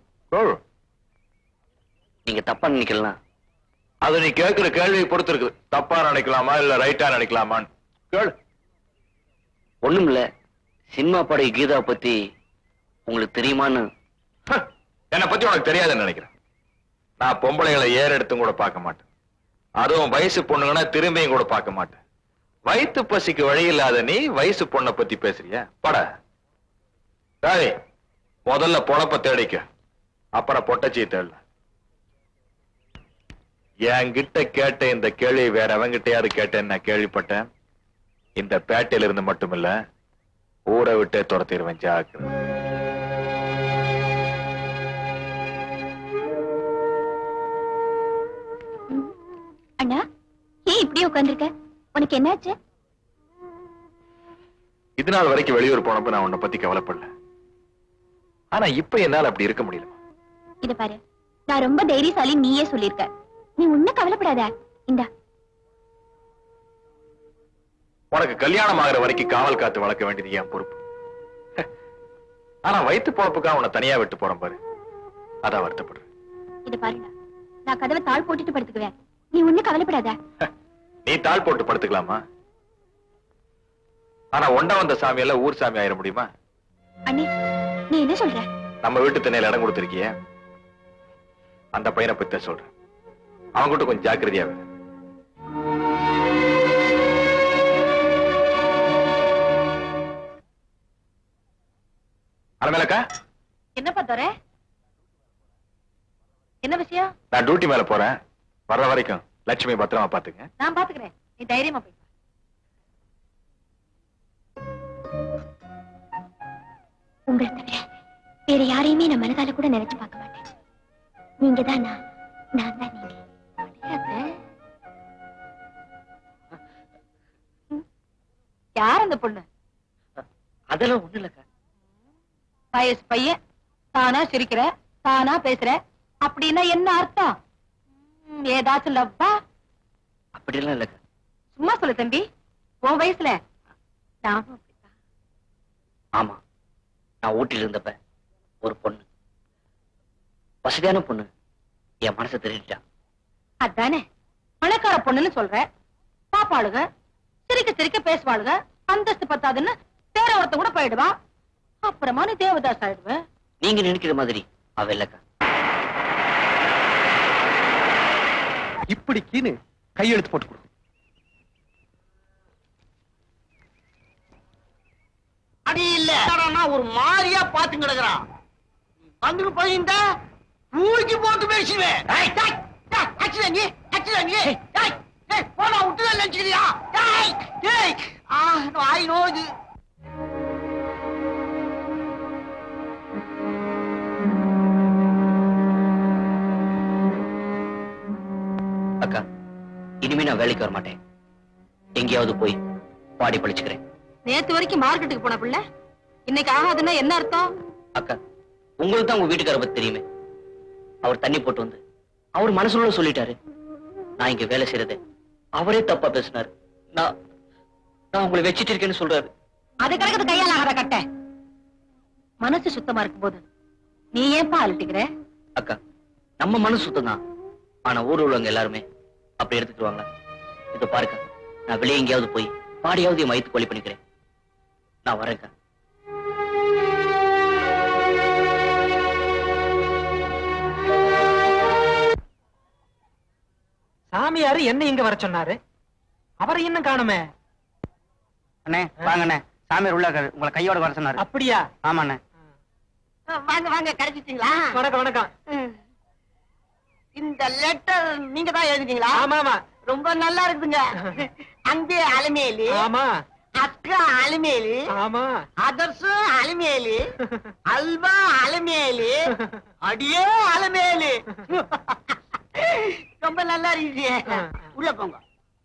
நீங்க தப்பா நினைக்கலாம் அது நீ கேட்கிற கேள்வியை பொறுத்து இருக்குது தப்பா நினைக்கலாமா இல்ல ரைட்டா நினைக்கலாமான்னு கேளு ஒண்ணும் இல்ல சினிமா பாடகி கீதா பத்தி உங்களுக்கு தெரியுமான்னு என்னை பத்தி உனக்கு தெரியாதுன்னு நினைக்கிறேன் நான் பொம்பளைகளை ஏற எடுத்தும் கூட பார்க்க மாட்டேன் அதுவும் வயசு பொண்ணுங்கன்னா திரும்பியும் கூட பார்க்க மாட்டேன் வயித்து பசிக்கு வழி இல்லாத நீ வயசு பொண்ணை பத்தி பேசுறிய பட சரி முதல்ல பொழப்ப தேடிக்க அப்புறம் பொட்டச்சியை தேடல என்கிட்ட கேட்ட இந்த கேள்வி வேற அவங்கிட்டயாவது கேட்டேன்னு நான் கேள்விப்பட்டேன் இந்த பேட்டையில இருந்து மட்டுமில்ல ஊரை விட்டே துரத்திடுவேன் ஜாக்கிரதை அண்ணா ஏன் இப்படி உட்கார்ந்திருக்க உனக்கு என்னாச்சு இது நாள் வரைக்கும் வெளியூர் போனப்ப நான் உன்னை பத்தி கவலைப்படல ஆனா இப்ப என்னால அப்படி இருக்க முடியல இத பாரு நான் ரொம்ப தைரியசாலி நீயே சொல்லிருக்க நீ உன்ன கவலைப்படாத இந்தா உனக்கு கல்யாணம் ஆகுற வரைக்கும் காவல் காத்து வளர்க்க வேண்டியது என் பொறுப்பு ஆனா வயித்து பொழப்புக்காக உன்னை தனியா விட்டு போறேன் பாரு அதான் வருத்தப்படுறேன் இத பாருடா நான் கதவை தாழ் போட்டுட்டு படுத்துக்குவேன் நீ ஒண்ணு கவலைப்படாத நீ தாள் போட்டு படுத்துக்கலாமா ஆனா ஒண்ட வந்த சாமி எல்லாம் ஊர் சாமி ஆயிட முடியுமா அண்ணே நீ என்ன சொல்ற நம்ம வீட்டு திண்ணையில இடம் கொடுத்திருக்கிய அந்த பையனை பத்தி தான் சொல்றேன் அவன் கிட்ட கொஞ்சம் ஜாக்கிரதையா இரு. அலமேலக்கா என்னப்பா தோற என்ன விஷயம் நான் டியூட்டி மேல போறேன் வர்ற வரைக்கும் லட்சுமி பத்திரமா பாத்துங்க நான் பாத்துக்கிறேன் நீ தைரியமா போய் உங்களை தவிர வேற யாரையுமே நான் மனதால கூட நினைச்சு பார்க்க மாட்டேன் நீங்க தான் நான் நான் தான் நீங்க யார் அந்த பொண்ணு அதெல்லாம் ஒண்ணு இல்லக்கா வயசு பையன் தானா சிரிக்கிற தானா பேசுற அப்படின்னா என்ன அர்த்தம் ம், ஏதாச்சும் லவ்வா அப்படியெல்லாம் இல்லக்கா சும்மா சொல்லு தம்பி உன் வயசுல நானும் அப்படித்தான். ஆமா நான் ஊட்டில இருந்தப்ப ஒரு பொண்ணு வசதியான பொண்ணு என் மனசை திருடிட்டா அதானே பணக்கார பொண்ணுன்னு சொல்ற பாப்பாளுக சிரிக்க சிரிக்க பேசுவாளுக அந்தஸ்து பத்தாதுன்னு தேர ஒருத்த கூட போயிடுவா அப்புறமா நீ தேவதாஸ் ஆயிடுவ நீங்க நினைக்கிற மாதிரி அவ இல்லக்கா இப்படிக்கின்னு கையெழுத்து போட்டு கொடு அடி இல்ல என்னடான்னா ஒரு மாதிரியா பாத்து கிடக்குறான் வந்துட்டு போயிருந்த ஊருக்கு போட்டு பேசுவேன் டேய், டேய், டேய், அடிச்சுடா நீ, அடிச்சுடா நீ. டேய், டேய், போடா, விட்டுதான் நினைச்சுக்கிறியா? டேய், டேய். ஆ, வாய் நோவுது. அக்கா இனிமே நான் வேலைக்கு வர மாட்டேன் எங்கேயாவது போய் பாடி பழிச்சுக்கிறேன் நேத்து வரைக்கும் மார்க்கெட்டுக்கு போன பிள்ளை இன்னைக்கு ஆகாதுன்னா என்ன அர்த்தம் அக்கா உங்களுக்கு தான் உங்க வீட்டுக்கார பத்தி தெரியுமே அவர் தண்ணி போட்டு வந்து அவர் மனசுல சொல்லிட்டாரு நான் இங்க வேலை செய்யறதை அவரே தப்பா பேசினாரு நான் நான் உங்களை வச்சிட்டு இருக்கேன்னு சொல்றாரு அது கிடக்குது கையால ஆகாத கட்ட மனசு சுத்தமா இருக்கும் போது நீ ஏன்பா அலட்டிக்கிற அக்கா நம்ம மனசு சுத்தம் தான் ஆனா ஊர்ல உள்ளவங்க எல்லாருமே அப்படி எடுத்துக்கிடுவாங்க இத பாருக்கா நான் வெளியே எங்கேயாவது போய் பாடியாவது என் வயிற்று கொலி பண்ணிக்கிறேன் நான் வரேன்க்கா சாமியாரு என்ன இங்க வர சொன்னாரு அவரை இன்னும் காணுமே அண்ணே வாங்கண்ணே சாமியார் உள்ள இருக்காரு. உங்களை கையோட வர சொன்னாரு அப்படியா ஆமாண்ணே வாங்க வாங்க கிடைச்சிட்டீங்களா வணக்கம் வணக்கம் இந்த லெட்டர் நீங்க தான் எழுதிட்டீங்களா ஆமா ஆமா ரொம்ப நல்லா இருக்குதுங்க அன்பே அலமேலு ஆமா அக்கா அலமேலு ஆமா அதர்சு அலமேலு அல்வா அலமேலு அடியே அலமேலு ரொம்ப நல்லா இருக்குது உள்ள போங்க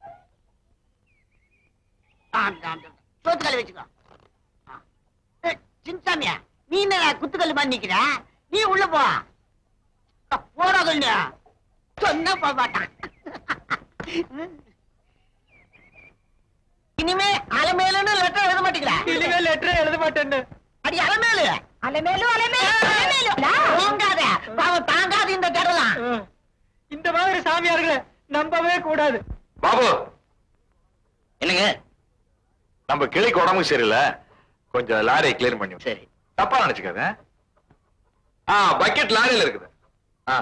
சோத்துக்கல் வச்சுக்கோ ஆ. ஏய், சின்சாமியா நீ என்ன குத்துக்கல் பண்ணி நிக்கிற நீ உள்ள போ போடா சொல்லு சொன்ன போக மாட்டான் இனிமே அலமேலுன்னு லெட்டர் எழுத மாட்டீங்களா இனிமே லெட்டர் எழுத மாட்டேன்னு அடி அலமேலு அலமேலு அலமேலு அலமேலு போங்காத பாவம் தாங்காது இந்த கடலாம் இந்த மாதிரி சாமியார்களை நம்பவே கூடாது பாபு என்னங்க நம்ம கிளிக்கு உடம்பு சரியில்லை கொஞ்சம் லாரியை கிளியர் பண்ணி விடு. சரி தப்பா நினைச்சுக்காத ஆ பக்கெட் லாரியில இருக்குது ஆ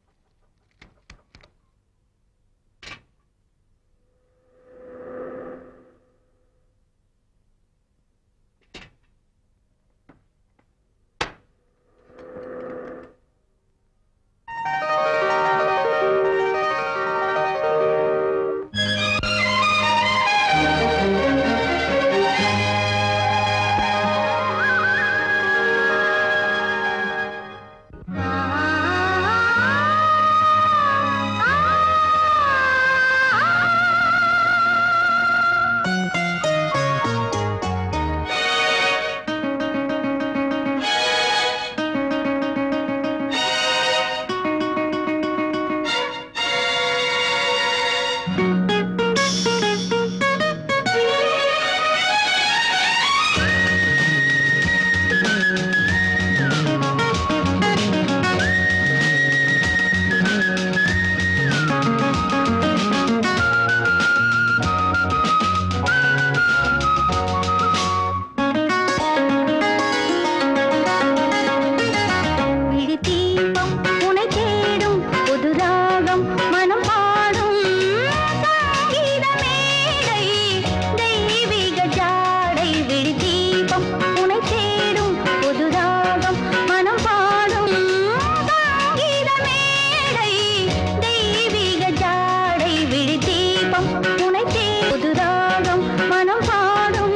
விழித்தீபம் உனை தேடும் புது ராகம் மனம் பாடும் சங்கீத மேடை தெய்வீக ஜாடை விழித்தீபம் உனை தேடும் புது ராகம் மனம் பாடும் சங்கீத மேடை தெய்வீக ஜாடை விழித்தீபம் உனை தே புது ராகம் மனம் பாடும்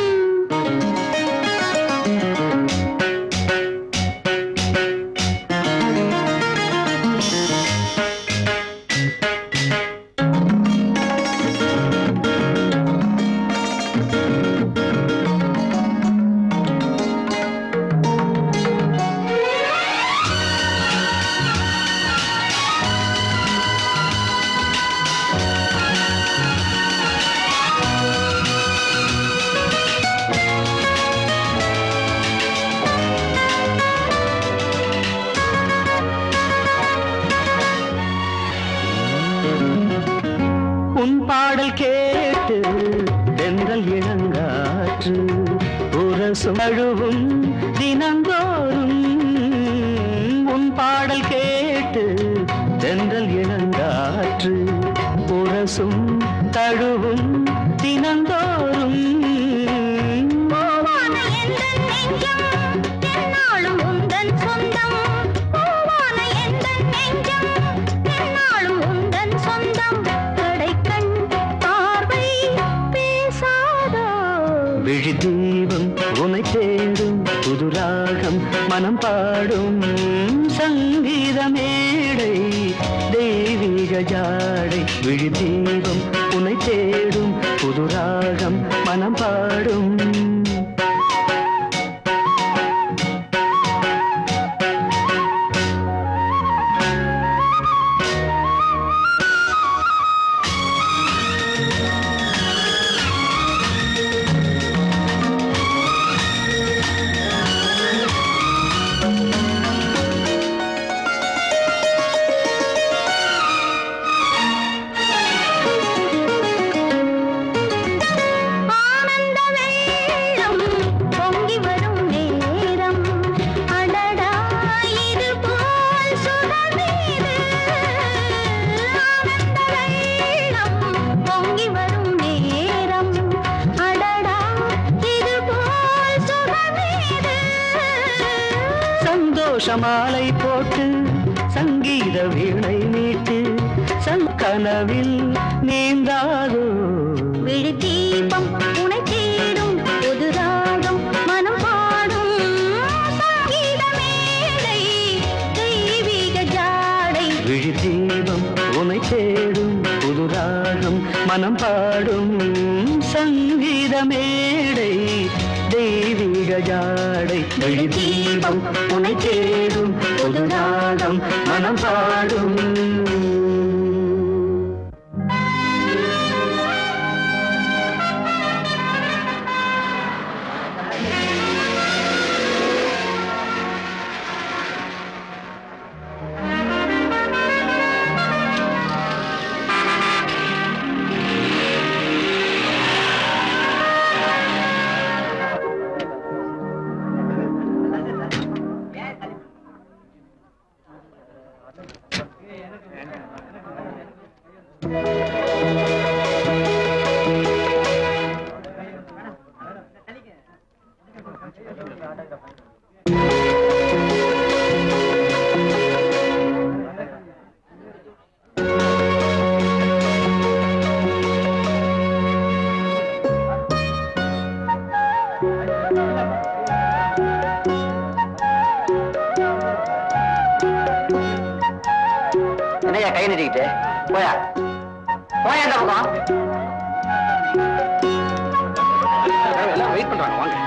உன் பாடல் கேட்டு தென்றல் இளங்காற்று உரசும் அழுவும் தினந்தோறும் உன் பாடல் கேட்டு தென்றல் இளங்காற்று உரசும் தழுவும் தினந்தோறும் பூவான எந்தன் நெஞ்சம் எந்நாளும் உந்தன் சொந்தம் பூவான எந்தன் நெஞ்சம் எந்நாளும் உந்தன் சொந்தம் கடைக்கண் பார்வை பேசாதோ விழி தீபம் உனை தேடும் புது ராகம் மனம் பாடும் சங்கீத மேடை தெய்வீக ஜாடை விழி தீபம் உனை தேடும் புது ராகம் மனம் பாடும் ஆனந்த வெள்ளம் பொங்கி வரும் நேரம் அடடா இது போல் சுடர்நீரு ஆனந்த வெள்ளம் பொங்கி வரும் நேரம் அடடா இது போல் சுடர்நீரு சந்தோஷ மாலை போட்டு சங்கீத வீணை மீட்டு சங்கனவில் நீந்தாதோ விழி தீபம் உனை தேடும் புது ராகம் மனம் பாடும் சங்கீத மேடை தெய்வீக ஜாடை விழி தீபம் உனை தேடும் புது ராகம் மனம் பாடும் சங்கீத மேடை தெய்வீக ஜாடை விழி தீபம் உனை தேடும் புது ராகம் மனம் பாடும் என்னையா கை நீட்டிக்கிட்டு போயா போயா அந்த பக்கம் எல்லாம் வெயிட் பண்றாங்க வாங்க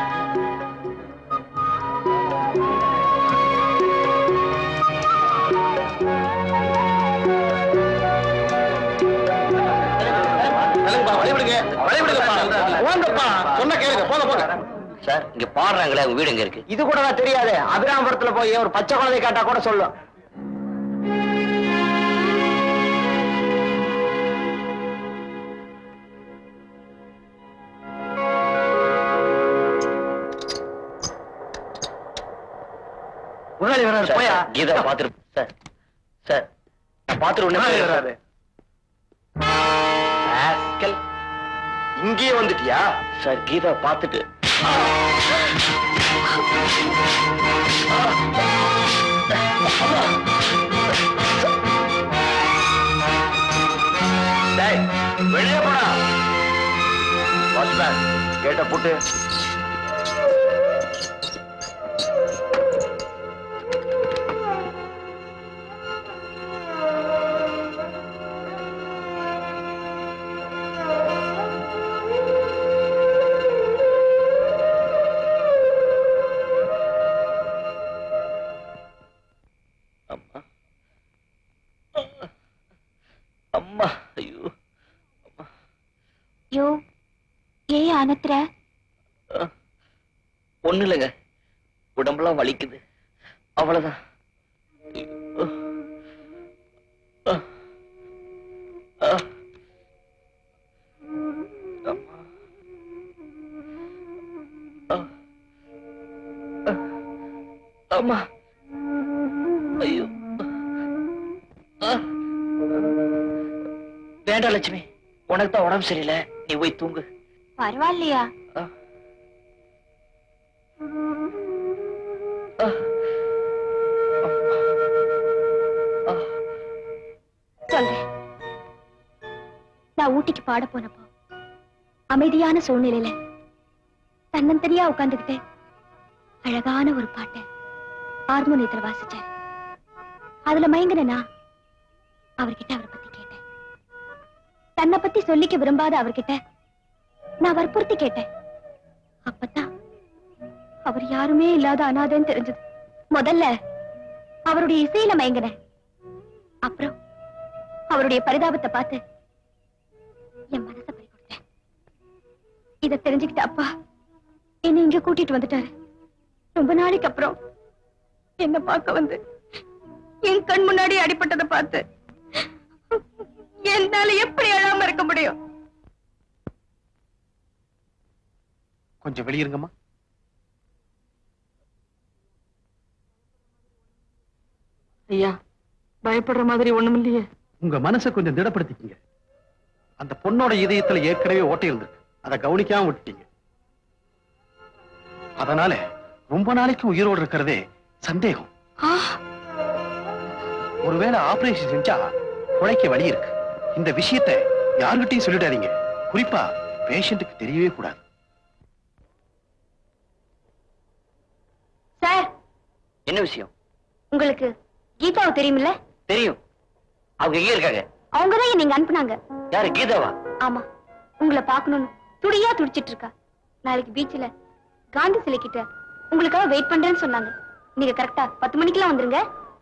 சொல்லுங்கப்பா, வழிவிடுங்க வழிவிடுங்கப்பா போங்கப்பா சொன்ன கேளுங்க போங்க போங்க சார் இங்க பாடுறாங்களே உங்க வீடு எங்க இருக்கு இது கூட தான் தெரியாது அபிராமபுரத்துல போய் ஒரு பச்சை குழந்தை கேட்டா கூட சொல்லும் முதலாளி வராரு சார், போயா சார், கீதா பாத்துரு சார் சார் பாத்துரு முதலாளி உடனே வராரு ராஸ்கல். இங்கேயே வந்துட்டியா சார் கீதா பாத்துட்டு டேய் வெளியே போடா வாட்ச்மேன் கேட்ட போட்டு அம்மா அம்மா ஐயோ யோ ஏன் அனத்துற ஒண்ணு இல்லைங்க உடம்பெல்லாம் வலிக்குது அவ்வளவுதான் ஐயோ. ஆ. ஆ. அம்மா. ஆ. ஆ. அம்மா ஐயோ ஆ. வேண்டாம் லட்சுமி உனக்கு தான் உடம்பு சரியில்லை நீ போய் தூங்கு பரவாயில்லையா ஆ. ஆ. ஆ. சொல்றேன் நான் ஊட்டிக்கு பாட போனப்போ அமைதியான சூழ்நிலையில தன்னந்தனியா உட்கார்ந்துகிட்டு அழகான ஒரு பாட்டை ஹார்மோனியத்துல வாசிச்சாரு அதுல மயங்கின நான் அவர்கிட்ட அவரை பத்தி கேட்டேன் தன்னை பத்தி சொல்லிக்க விரும்பாத அவர்கிட்ட நான் வற்புறுத்தி கேட்டேன் அப்பதான் அவர் யாருமே இல்லாத அனாதைன்னு தெரிஞ்சது முதல்ல அவருடைய இசையில மயங்கினேன் அப்புறம் அவருடைய பரிதாபத்தை பார்த்து என் மனசை பறி கொடுத்தேன் இத தெரிஞ்சுக்கிட்ட அப்பா என்னை இங்க கூட்டிட்டு வந்துட்டாரு ரொம்ப நாளைக்கு அப்புறம் என்ன பார்க்க வந்து என் கண் முன்னாடி அடிபட்டதை பார்த்து என்னால எப்படி அழாம இருக்க முடியும் கொஞ்சம் வெளியிருங்கம்மா ஐயா பயப்படுற மாதிரி ஒண்ணும் இல்லையே உங்க மனசை கொஞ்சம் திடப்படுத்திக்கங்க அந்த பொண்ணோட இதயத்துல ஏற்கனவே ஓட்டை இருந்திருக்கு அதை கவனிக்காம விட்டுட்டீங்க அதனால ரொம்ப நாளைக்கு உயிரோடு இருக்கிறதே சந்தேகம் ஒருவேளை ஆபரேஷன் செஞ்சா குழைக்க வழி இருக்கு இந்த விஷயத்தை யாருகிட்டயும் சொல்லிடாதீங்க குறிப்பா பேஷண்ட்டுக்கு தெரியவே கூடாது சார் என்ன விஷயம் உங்களுக்கு கீதாவை தெரியுமில்ல தெரியும் அவங்க எங்க இருக்காங்க அவங்கதான் நீங்க அனுப்புனாங்க யாரு கீதாவா ஆமா உங்களை பார்க்கணும்னு துடியா துடிச்சிட்டு இருக்கா நாளைக்கு பீச்ல காந்தி சிலை கிட்ட உங்களுக்காக வெயிட் பண்றேன்னு சொன்னாங்க நீங்க கரெக்டா பத்து மணிக்கெல்லாம் வந்துருங்க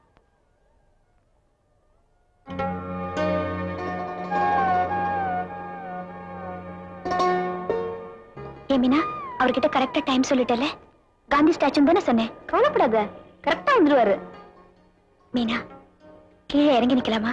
ஏ மீனா அவர்கிட்ட கரெக்டா டைம் சொல்லிட்டல காந்தி ஸ்டாச்சு தானே சொன்னேன் கவலைப்படாத கரெக்டா வந்துருவாரு மீனா கீழே இறங்கி நிக்கலாமா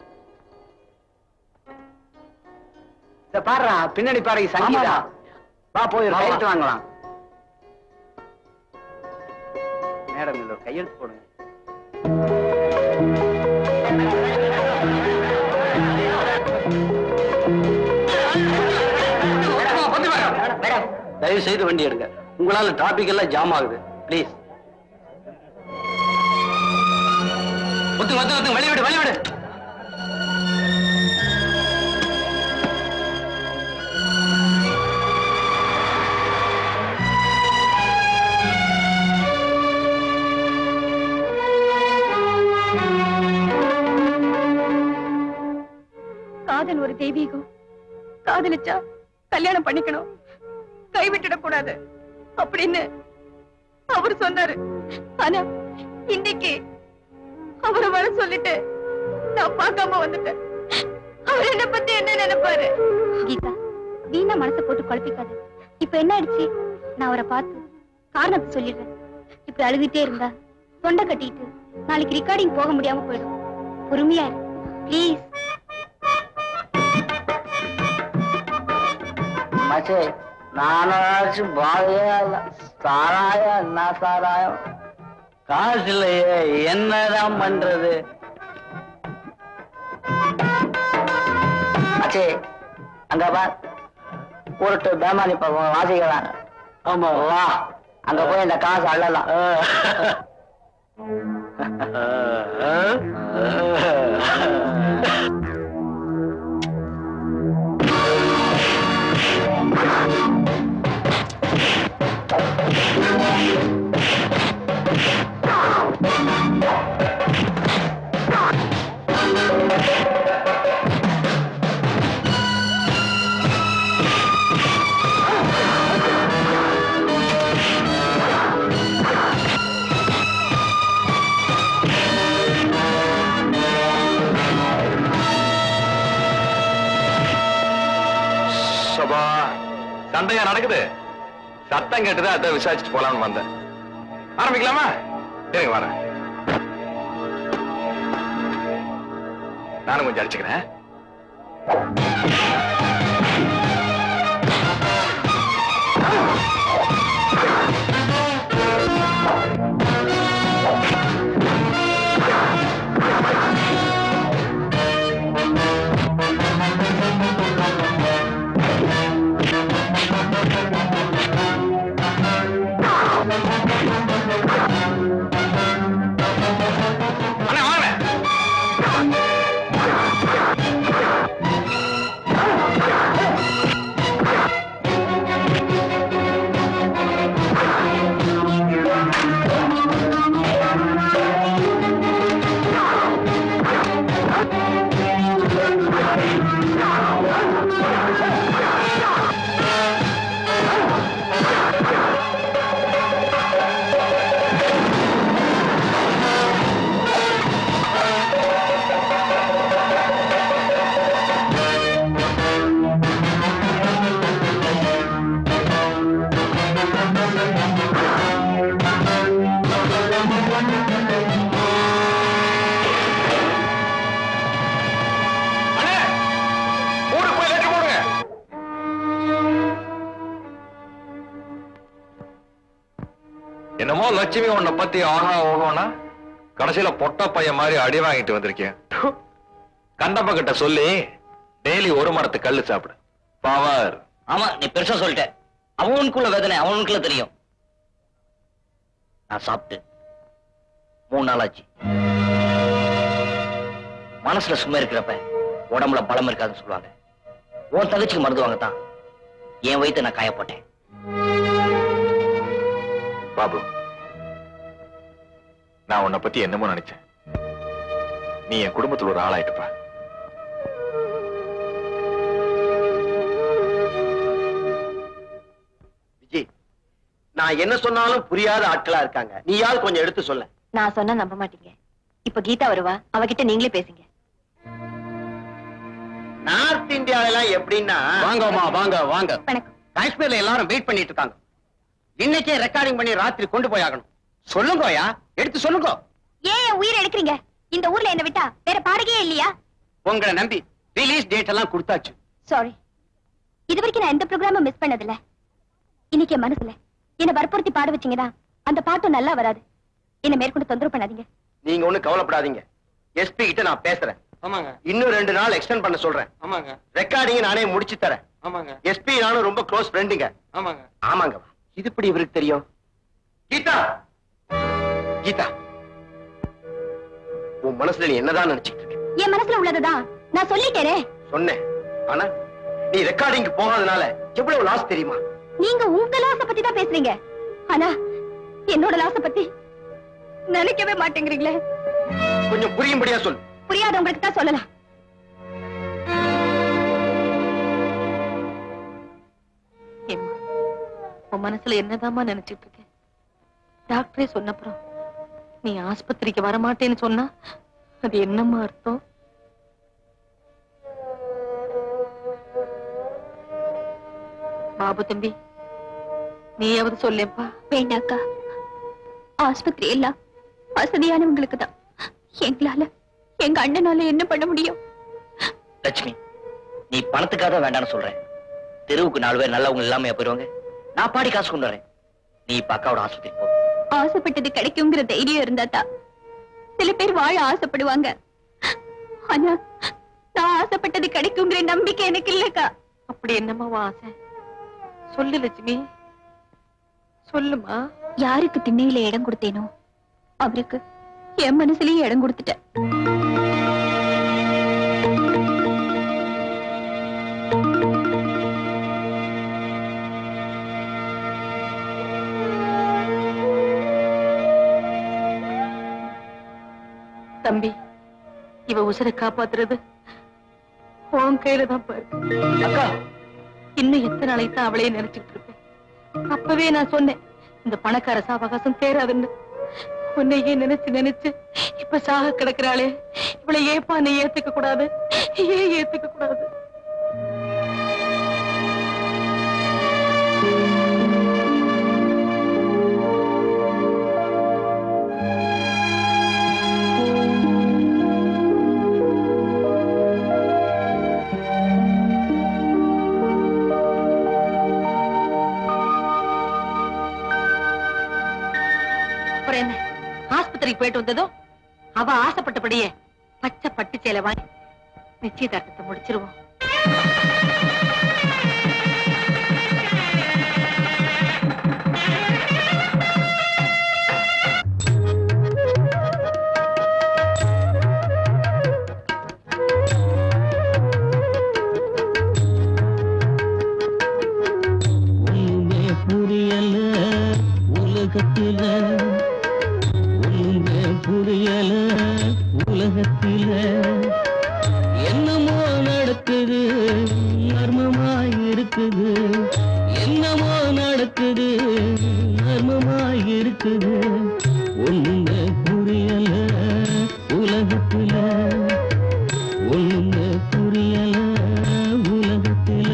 இத பாருடா பின்னாடி பாரு சங்கீதா வா போய் ஒரு வா, வா. கையெழுத்து வாங்கலாம் மேடம் இதுல ஒரு கையெழுத்து போடுங்க தயவு செய்து வண்டி எடுங்க உங்களால டிராபிக் எல்லாம் ஜாம் ஆகுது ப்ளீஸ் ஒத்துங்க ஒத்துங்க ஒத்துங்க வெளிய விடு வெளிய விடு காதல் ஒரு தெய்வீகம் காதலிச்சா கல்யாணம் பண்ணிக்கணும் கைவிட்டுடக் கூடாது அப்படின்னு அவர் சொன்னாரு ஆனா இன்னைக்கு அவரை வர சொல்லிட்டு நான் பார்க்காம வந்துட்டேன் அவர் என்ன பத்தி என்ன நினைப்பாரு கீதா வீணா மனசை போட்டு குழப்பிக்காது இப்ப என்ன ஆயிடுச்சு நான் அவரை பார்த்து காரணத்தை சொல்லிடுறேன் இப்படி அழுதுட்டே இருந்தா தொண்டை கட்டிட்டு நாளைக்கு ரெக்கார்டிங் போக முடியாம போயிடும் பொறுமையா இரு ப்ளீஸ் மச்சே நானாச்சும் பாதையா இல்ல சாராயம் என்ன சாராயம் காசு இல்லையே என்னதான் பண்றது மச்சே அங்க பா உருட்டு பேமானி பக்கம் வாசிக்கிறாங்க ஆமா வா அங்க போய் இந்த காசு அள்ளலாம் சபா சண்டையா நடக்குது சத்தம் கேட்டுது அதான் விசாரிச்சுட்டு போலாம்னு வந்தேன் ஆரம்பிக்கலாமா சரிங்க வரேன் நானும் கொஞ்சம் அடிச்சுக்கிறேன் அண்ணா வாங்க அண்ணே மூடு போய் லெட்டர் போடுங்க என்னமோ லட்சுமி உன்னை பத்தி ஆனா ஓகோனா கடைசியில பொட்ட பையன் மாதிரி அடி வாங்கிட்டு வந்திருக்கேன் ப்பு. கண்டப்ப கிட்ட சொல்லி டெய்லி ஒரு மரத்து கல்லு சாப்பிடு பவர் ஆமா நீ பெருசா சொல்லிட்ட அவனுக்குள்ள வேதனை அவனுக்குள்ள தெரியும் நான் சாப்பிட்டு மூணு நாள் ஆச்சு மனசுல சும்மா இருக்கிறப்ப உடம்புல பலம் இருக்காதுன்னு சொல்லுவாங்க உன் தங்கச்சிக்கு மருந்து வாங்கத்தான் என் வயித்தை நான் காயப்போட்டேன் பாபு நான் உன்னை பத்தி என்னமோ நினைச்சேன் நீ என் குடும்பத்துல ஒரு ஆளாயிட்டுப்பா விஜய் நான் என்ன சொன்னாலும் புரியாத ஆட்களா இருக்காங்க நீயாவது கொஞ்சம் எடுத்து சொல்ல நான் சொன்னா நம்ப மாட்டீங்க இப்ப கீதா வருவா அவகிட்ட நீங்களே பேசுங்க நார்த் இந்தியால எல்லாம் எப்படின்னா வாங்கம்மா வாங்க வாங்க வணக்கம் காஷ்மீர்ல எல்லாரும் வெயிட் பண்ணிட்டு இருக்காங்க இன்னைக்கே ரெக்கார்டிங் பண்ணி ராத்திரி கொண்டு போய் ஆகணும் சொல்லுங்கோயா எடுத்து சொல்லுங்க ஏன் என் உயிரை எடுக்கிறீங்க இந்த ஊர்ல என்ன விட்டா வேற பாடகையே இல்லையா உங்களை நம்பி ரிலீஸ் டேட் எல்லாம் கொடுத்தாச்சு சாரி இது வரைக்கும் நான் எந்த ப்ரோக்ராமும் மிஸ் பண்ணதில்ல இன்னைக்கு என் மனசுல என்ன வற்புறுத்தி பாட வச்சீங்கன்னா அந்த பாட்டும் நல்லா வராது என்ன மேற்கொண்டு தொந்தரவு பண்ணாதீங்க நீங்க ஒண்ணும் கவலைப்படாதீங்க எஸ்பி கிட்ட நான் பேசுறேன் ஆமாங்க இன்னும் ரெண்டு நாள் எக்ஸ்டெண்ட் பண்ண சொல்றேன் ஆமாங்க ரெக்கார்டிங் நானே முடிச்சு தரேன் ஆமாங்க எஸ்பி நானும் ரொம்ப க்ளோஸ் ஃப்ரெண்டுங்க ஆமாங்க ஆமாங்க இது எப்படி இவருக்கு தெரியும் கீதா கீதா உன் மனசுல நீ என்னதான் நினைச்சிட்டு இருக்க என் மனசுல உள்ளதுதான் நான் சொல்லிட்டேனே சொன்னேன் ஆனா நீ ரெக்கார்டிங் போகாதனால எவ்வளவு லாஸ் தெரியுமா நீங்க உங்க லாச பத்தி தான் பேசுறீங்க ஆனா என்னோட லாச பத்தி நினைக்கவே மாட்டேங்கிறீங்களே கொஞ்சம் புரியும்படியா சொல்லு புரியாதவங்களுக்கு தான் சொல்லலாம் ஏம்மா உன் மனசுல என்னதாம்மா நினைச்சிட்டு இருக்க டாக்டரே சொன்னப்புறம் நீ ஆஸ்பத்திரிக்கு வரமாட்டேன்னு சொன்னா அது என்னம்மா அர்த்தம் பாபு தம்பி நீயாவது சொல்லேப்பா வேண்டாக்கா ஆஸ்பத்திரி எல்லாம் வசதியானவங்களுக்கு தான் எங்களால எங்க அண்ணனால என்ன பண்ண முடியும் லட்சுமி நீ பணத்துக்காக தான் வேண்டாம்னு சொல்றேன் தெருவுக்கு நாலு பேர் நல்லவங்க இல்லாம போயிருவாங்க நான் பாடி காசு கொண்டு வரேன் நீ இப்ப அக்காவோட ஆஸ்பத்திரி போ ஆசைப்பட்டது கிடைக்குங்கிற தைரியம் இருந்தா தான் சில பேர் வாழ ஆசைப்படுவாங்க ஆனா நான் ஆசைப்பட்டது கிடைக்குங்கிற நம்பிக்கை எனக்கு இல்லக்கா அப்படி என்னம்மா உன் ஆசை சொல்லு லட்சுமி சொல்லுமா யாருக்கு திண்ணையில இடம் கொடுத்தேனோ அவருக்கு என் மனசுலயும் இடம் கொடுத்துட்டேன் தம்பி இவ உசுரை காப்பாத்துறது உன் கையில தான் பாரு அக்கா இன்னும் எத்தனை நாளைக்கு தான் அவளையே நினைச்சுட்டு இருப்பேன் அப்பவே நான் சொன்னேன் இந்த பணக்கார சாவகாசம் தேராதுன்னு உன்னையே நினைச்சு நினைச்சு இப்ப சாக கிடக்குறாளே இவளை ஏப்பா நீ ஏத்துக்க கூடாது ஏன் ஏத்துக்க கூடாது அப்புறம் என்ன ஆஸ்பத்திரிக்கு போயிட்டு வந்ததும் அவ ஆசைப்பட்டபடியே பச்சை பட்டு சேலை வாங்கி நிச்சயதார்த்தத்தை முடிச்சிருவோம் ஒண்ணுமே புரியல உலகத்தில ஒண்ணுமே புரியல உலகத்தில என்னமோ நடக்குது மர்மமாய் இருக்குது என்னமோ நடக்குது மர்மமாய் இருக்குது ஒண்ணுமே புரியல உலகத்தில ஒண்ணுமே புரியல உலகத்தில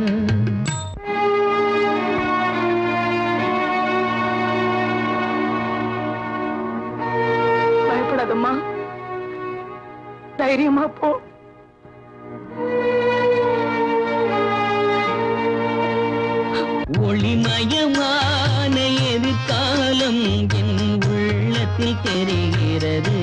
பயப்படாதம்மா தைரியமா போ ஒளிமயமான எதிர்காலம் என் உள்ளத்தில் தெரிகிறது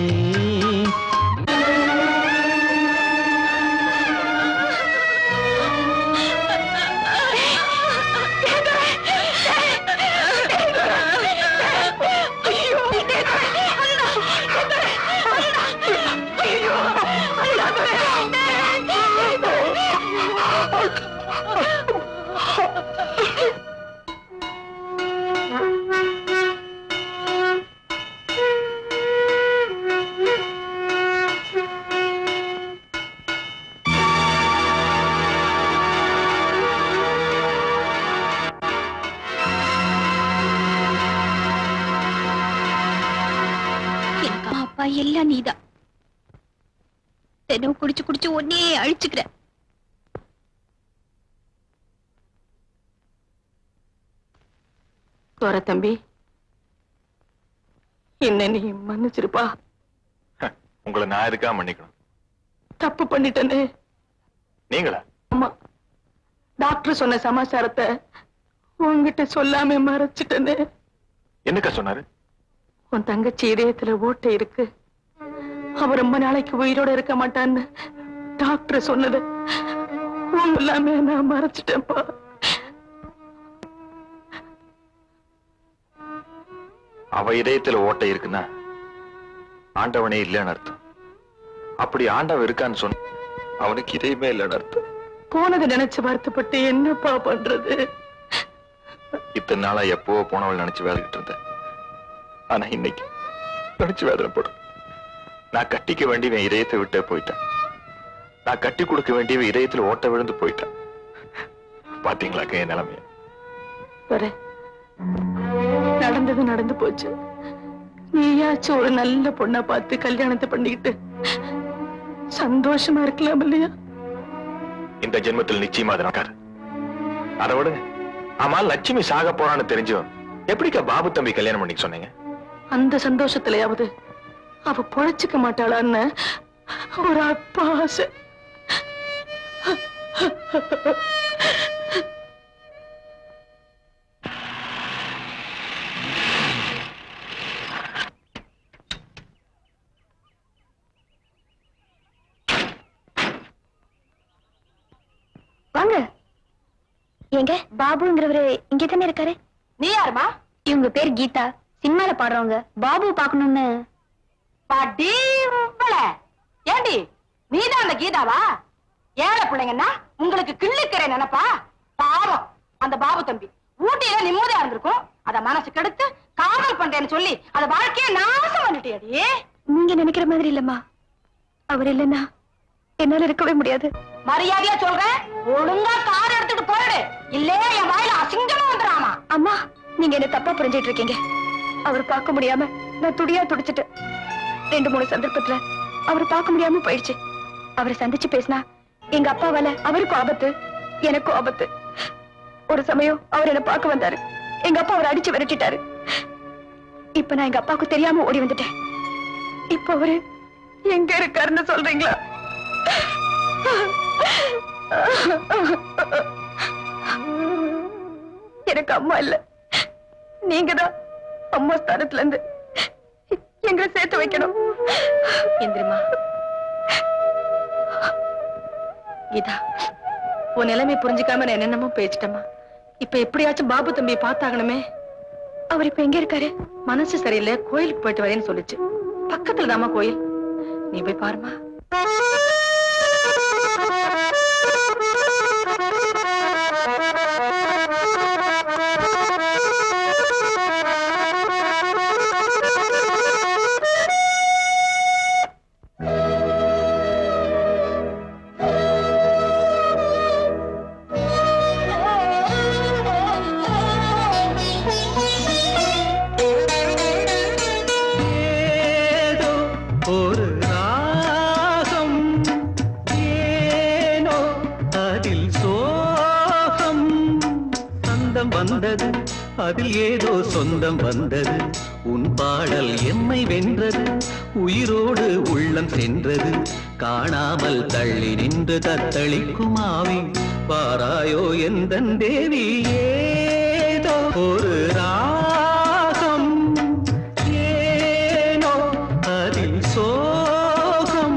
எனக்கு அம்மா, அப்பா எல்லாம் நீதான் தினம் குடிச்சு குடிச்சு ஒன்னே அழிச்சுக்கிற தோர தம்பி என்ன நீ மன்னிச்சிருப்பா உங்களை நான் எதுக்கா மன்னிக்கணும் தப்பு பண்ணிட்டனே நீங்களா ஆமா டாக்டர் சொன்ன சமாச்சாரத்தை உன்கிட்ட சொல்லாம மறைச்சிட்டனே என்னக்கா சொன்னாரு உன் தங்கச்சி இதயத்துல ஓட்டை இருக்கு அவ ரொம்ப நாளைக்கு உயிரோட இருக்க மாட்டான்னு டாக்டர் சொன்னது உன் இல்லாம நான் மறைச்சிட்டேன்ப்பா அவ இதயத்துல ஓட்டை இருக்குன்னா ஆண்டவனே இல்லைன்னு அர்த்தம் அப்படி ஆண்டவன் இருக்கான்னு சொன்ன அவனுக்கு இதயமே இல்லைன்னு அர்த்தம் போனதை நினைச்சு வருத்தப்பட்டு என்னப்பா பண்றது இத்தனை நாளா எப்போ போனவள் நினைச்சு வேலைக்கிட்டு இருந்தேன் ஆனா இன்னைக்கு நினைச்சு வேதனைப்படும் நான் கட்டிக்க வேண்டியவன் இதயத்தை விட்டே போயிட்டேன் நான் கட்டி கொடுக்க வேண்டியவன் இதயத்துல ஓட்ட விழுந்து போயிட்டேன் பாத்தீங்களாக்க என் நிலைமைய வர நடந்தது நடந்து போச்சு நீயாச்சும் ஒரு நல்ல பொண்ணா பார்த்து கல்யாணத்தை பண்ணிக்கிட்டு சந்தோஷமா இருக்கலாம் இல்லையா இந்த ஜென்மத்தில் நிச்சயமா அது நடக்காது அதை விடுங்க ஆமா லட்சுமி சாக போறான்னு தெரிஞ்சும் எப்படிக்கா பாபு தம்பி கல்யாணம் பண்ணிக்க சொன்னீங்க அந்த சந்தோஷத்திலயாவது அவ பொழைச்சுக்க மாட்டாளான்னு ஒரு அப்பா ஆசை வாங்க எங்க பாபுங்கிறவரு இங்க தானே இருக்காரு நீ யாருமா இவங்க பேர் கீதா சினிமால பாடுறவங்க பாபு பாக்கணும்னு படீம்பள ஏண்டி நீதான் அந்த கீதாவா ஏழை பிள்ளைங்கன்னா உங்களுக்கு கிள்ளுக்கிற நினைப்பா பாவம் அந்த பாபு தம்பி ஊட்டியில நிம்மதியா இருந்திருக்கும் அத மனசு கெடுத்து காதல் பண்றேன்னு சொல்லி அத வாழ்க்கைய நாசம் பண்ணிட்டியடி நீங்க நினைக்கிற மாதிரி இல்லம்மா அவர் இல்லைன்னா என்னால இருக்கவே முடியாது மரியாதையா சொல்றேன் ஒழுங்கா கார் எடுத்துட்டு போயிடு இல்லே என் வாயில அசிங்கமா வந்துடாமா அம்மா நீங்க என்ன தப்பா புரிஞ்சிட்டு இருக்கீங்க அவர் பார்க்க முடியாம நான் துடியா துடிச்சிட்டு ரெண்டு மூணு சந்தர்ப்பத்துல அவர் பார்க்க முடியாம போயிடுச்சு அவரை சந்திச்சு பேசினா எங்க அப்பாவால அவருக்கும் ஆபத்து எனக்கும் ஆபத்து ஒரு சமயம் அவர் என்ன பார்க்க வந்தாரு எங்க அப்பா அவரை அடிச்சு விரட்டிட்டாரு இப்ப நான் எங்க அப்பாவுக்கு தெரியாம ஓடி வந்துட்டேன் இப்ப அவரு எங்க இருக்காருன்னு சொல்றீங்களா எனக்கு அம்மா இல்ல நீங்கதான் அம்மா ஸ்தானத்துல இருந்து எங்களை சேர்த்து வைக்கணும் எந்திரமா கீதா உன் நிலைமை புரிஞ்சுக்காம நான் என்னென்னமோ பேசிட்டேம்மா இப்ப எப்படியாச்சும் பாபு தம்பியை பார்த்தாகணுமே அவர் இப்ப எங்க இருக்காரு மனசு சரியில்லை கோயிலுக்கு போயிட்டு வரேன்னு சொல்லுச்சு பக்கத்துல தாமா கோயில் நீ போய் பாருமா ஏதோ ஒரு ராகம் ஏனோ அதில் சோகம் சொந்தம் வந்தது அதில் ஏதோ சொந்தம் வந்தது உன் பாடல் எம்மை வென்றது உயிரோடு உள்ளம் சென்றது காணாமல் தள்ளி நின்று தத்தளிக்கும் ஆவி பாராயோ எந்தன் தேவி ஏதோ ஒரு ராகம் ஏனோ அதில் சோகம்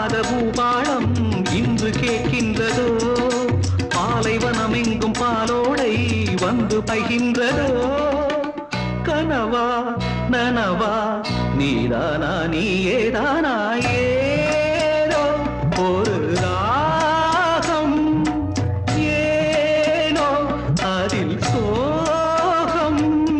இல்லாத பூபாளம் இன்று கேட்கின்றதோ பாலைவனம் எங்கும் பாலோடை வந்து பகின்றதோ கனவா நனவா நீதானா நீயேதானா ஏதோ ஒரு ராகம் ஏனோ அதில் சோகம்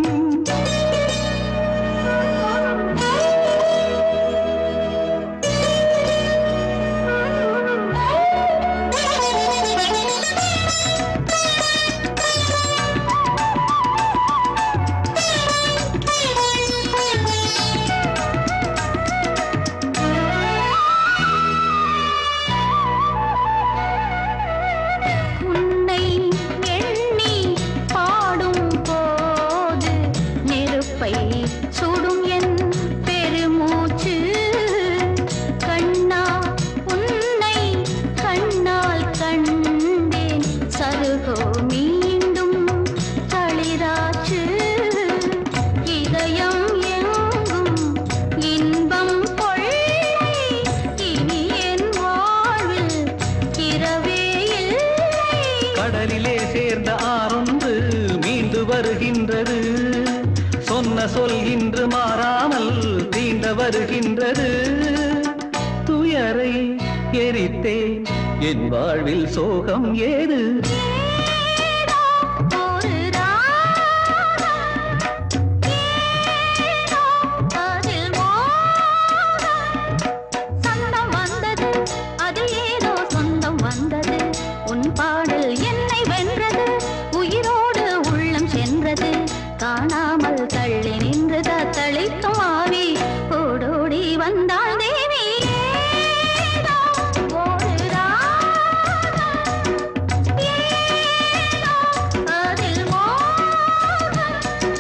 உன்னை எண்ணி பாடும் போது நெருப்பை சுடும் என் பெருமூச்சு கண்ணா உன்னை கண்ணால் கண்டேன் சருகோ மீண்டும் தளிராச்சு இதயம் எங்கும் இன்பம் கொள்ளை இனி என் வாழ்வில் இரவே இல்லை கடலிலே சேர்ந்த ஆறொன்று மீண்டு வருகின்றது சொன்ன சொல் இன்று மாறாமல் தீண்ட வருகின்றது துயரை எரித்தேன் என் வாழ்வில் சோகம் ஏது ஒரு அதில் மோகம் சொந்தம் வந்தது அது ஏதோ சொந்தம் வந்தது உன் பாடல் என்னை வென்றது உயிரோடு உள்ளம் சென்றது காணாமல் தள்ளி நின்று தத்தளிக்கும் ஆவி ஓடோடி வந்தாள் தேவி ஏதோ ஒரு ராகம், ஏதோ அதில் மோகம்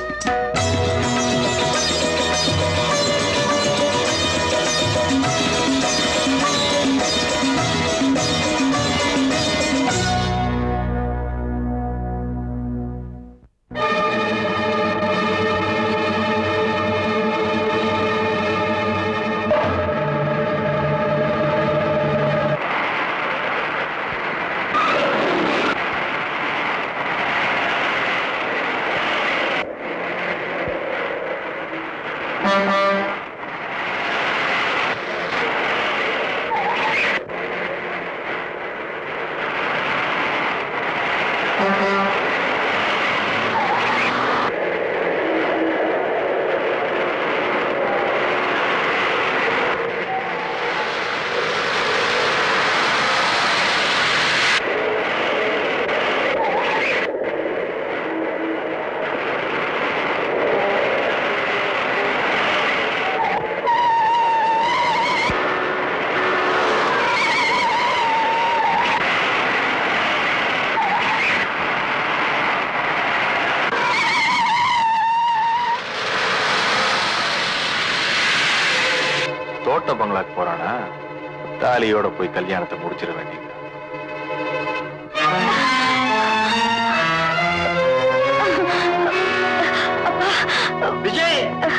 தோட்ட பங்களாக்கு போறானா தாலியோட போய் கல்யாணத்தை முடிச்சிட வேண்டியது விஜய்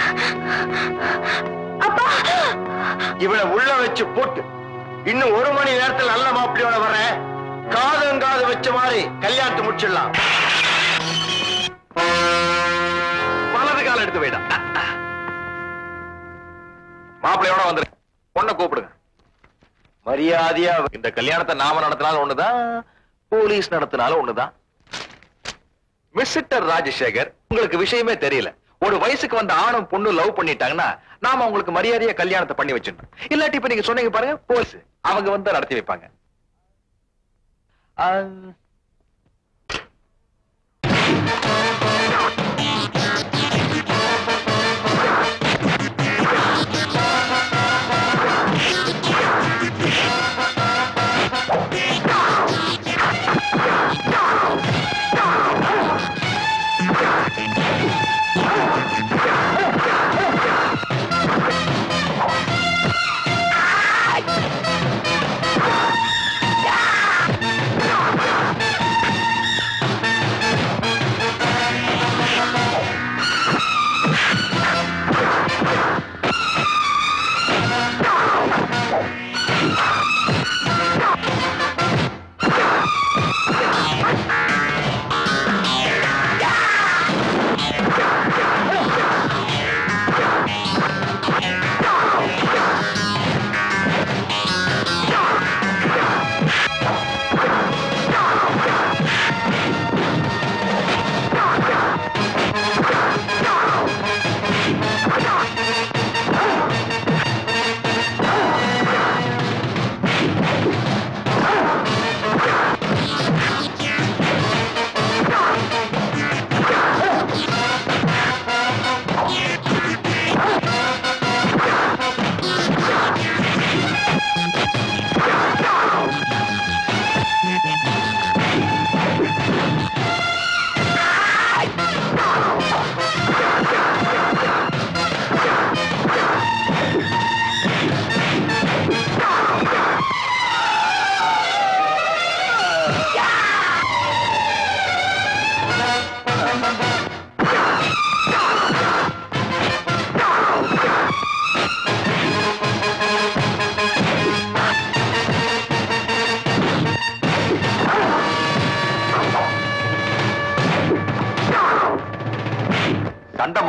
இவளை உள்ள வச்சு போட்டு இன்னும் ஒரு மணி நேரத்தில் நல்ல மாப்பிள்ளையோட வர காதங்காது வச்ச மாதிரி கல்யாணத்தை முடிச்சிடலாம் வலது கால எடுத்து போயிடா மாப்பிள்ளையோட வந்துரு பொண்ணை கூப்பிடுங்க மரியாதையா இந்த கல்யாணத்தை நாம நடத்தினாலும் ஒண்ணுதான் போலீஸ் நடத்தினாலும் ஒண்ணுதான் மிஸ்டர் ராஜசேகர் உங்களுக்கு விஷயமே தெரியல ஒரு வயசுக்கு வந்த ஆணும் பொண்ணு லவ் பண்ணிட்டாங்கன்னா நாம அவங்களுக்கு மரியாதையா கல்யாணத்தை பண்ணி வச்சிடணும் இல்லாட்டி இப்ப நீங்க சொன்னீங்க பாருங்க போலீஸ் அவங்க வந்து நடத்தி வைப்பாங்க ஆ, Yeah!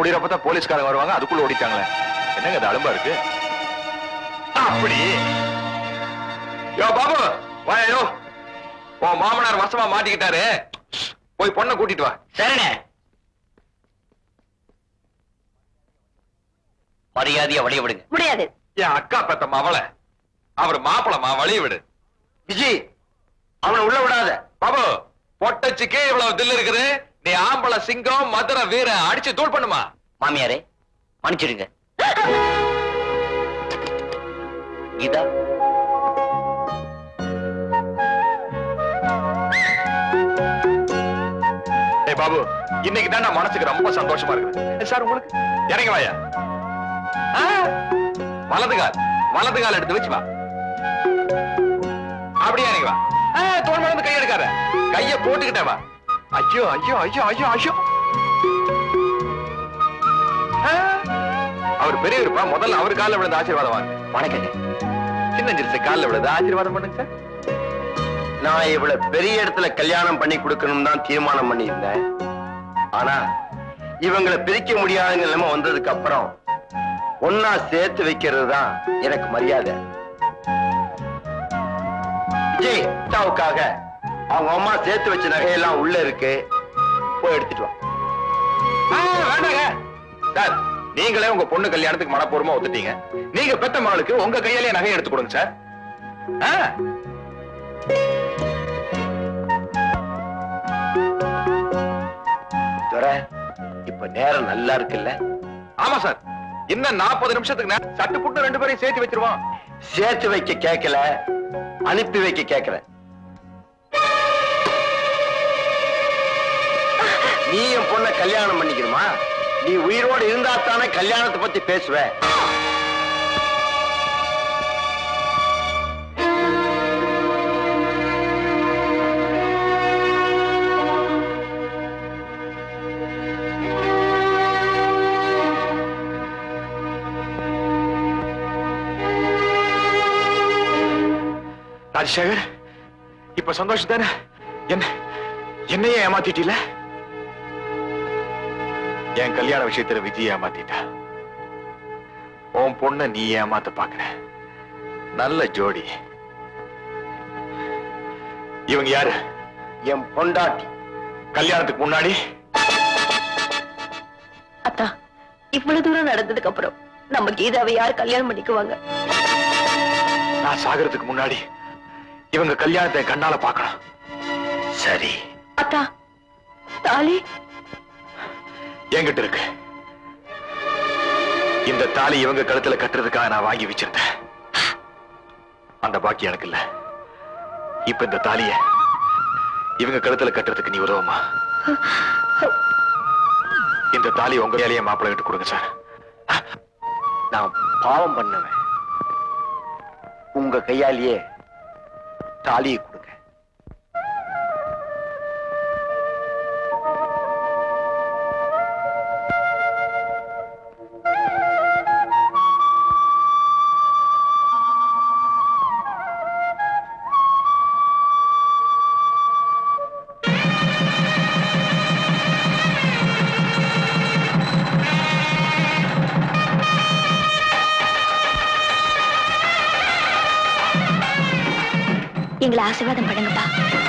முடியறப்ப தான் போலீஸ்காரங்க வருவாங்க அதுக்குள்ள ஓடிட்டாங்களே என்னங்க அது அலும்பா இருக்கு அப்படி யோ பாபு வாயோ உன் மாமனார் வசமா மாட்டிக்கிட்டாரு போய் பொண்ணை கூட்டிட்டு வா சரிண்ணே மரியாதையா வழிய விடுங்க முடியாது என் அக்கா பெத்த மவளை அவர் மாப்பிளமா வழிய விடு விஜய் அவனை உள்ள விடாத பாபு பொட்டச்சுக்கே இவ்வளவு தில்லு இருக்குது நீ ஆம்பளை சிங்கம் மதுரை வீர அடிச்சு தூள் பண்ணுமா மாமியாரே மன்னிச்சிடுங்க இதா ஏய் பாபு இன்னைக்கு தான் நான் மனசுக்கு ரொம்ப சந்தோஷமா இருக்குது சார் உங்களுக்கு இறங்க வாயா ஆ, வலது கால் வலது கால் எடுத்து வச்சு வா அப்படியே இறங்கி வா ஆ, தோள் மேல இருந்து கை எடுக்காத கைய போட்டுக்கிட்டே வா ஐயோ ஐயோ ஐயோ ஐயோ ஐயோ ஆ, அவர் பெரியவருப்பா முதல்ல அவர் காலில் விழுந்து ஆசீர்வாதம் வாங்க வணக்கங்க சின்ன சிறுசு காலில் விழுந்து ஆசீர்வாதம் பண்ணுங்க சார் நான் இவளை பெரிய இடத்துல கல்யாணம் பண்ணி கொடுக்கணும் தான் தீர்மானம் பண்ணியிருந்தேன் ஆனா இவங்களை பிரிக்க முடியாத நிலைமை வந்ததுக்கு அப்புறம் ஒன்னா சேர்த்து வைக்கிறது தான் எனக்கு மரியாதை விஜய் அத்தாவுக்காக அவங்க அம்மா சேர்த்து வச்ச நகையெல்லாம் உள்ள இருக்கு போய் எடுத்துட்டு வா ஆ, வேண்டாங்க சார் நீங்களே உங்க பொண்ணு கல்யாணத்துக்கு மனப்பூர்வமா ஒத்துட்டீங்க நீங்க பெத்த மகளுக்கு உங்க கையாலே நகை எடுத்து கொடுங்க சார் ஆ. துரை இப்ப நேரம் நல்லா இருக்குல்ல ஆமா சார் இன்னும் நாற்பது நிமிஷத்துக்கு நே- சட்டு புட்டு ரெண்டு பேரையும் சேர்த்து வச்சிருவோம் சேர்த்து வைக்க கேட்கல அனுப்பி வைக்க கேட்கிறேன் நீ என் பொண்ண கல்யாணம் பண்ணிக்கணுமா நீ உயிரோடு இருந்தா தானே கல்யாணத்தை பத்தி பேசுவ ராஜசேகர் இப்ப சந்தோஷம் தானே என்ன என்னையே ஏமாத்திட்டீல என் கல்யாண விஷயத்துல விஜய் ஏமாத்திட்டா உன் பொண்ண நீ ஏமாத்த பாக்குற நல்ல ஜோடி இவங்க யாரு என் பொண்டாட்டி கல்யாணத்துக்கு முன்னாடி அத்தா இவ்வளவு தூரம் நடந்ததுக்கு அப்புறம் நம்ம கீதாவை யார் கல்யாணம் பண்ணிக்குவாங்க நான் சாகிறதுக்கு முன்னாடி இவங்க கல்யாணத்தை என் கண்ணால பார்க்கணும் சரி அத்தா தாலி என்கிட்ட இருக்கு இந்த தாலி இவங்க கழுத்துல கட்டுறதுக்காக நான் வாங்கி வச்சிருந்தேன் அந்த பாக்கி எனக்கு இல்ல இப்ப இந்த தாலிய இவங்க கழுத்துல கட்டுறதுக்கு நீ உதவுமா இந்த தாலி உங்க வேலையை மாப்பிள்ளை கிட்ட கொடுங்க சார் நான் பாவம் பண்ணவன் உங்க கையாலேயே தாலியை கொடுங்க எங்களை ஆசீர்வாதம் பண்ணுங்கப்பா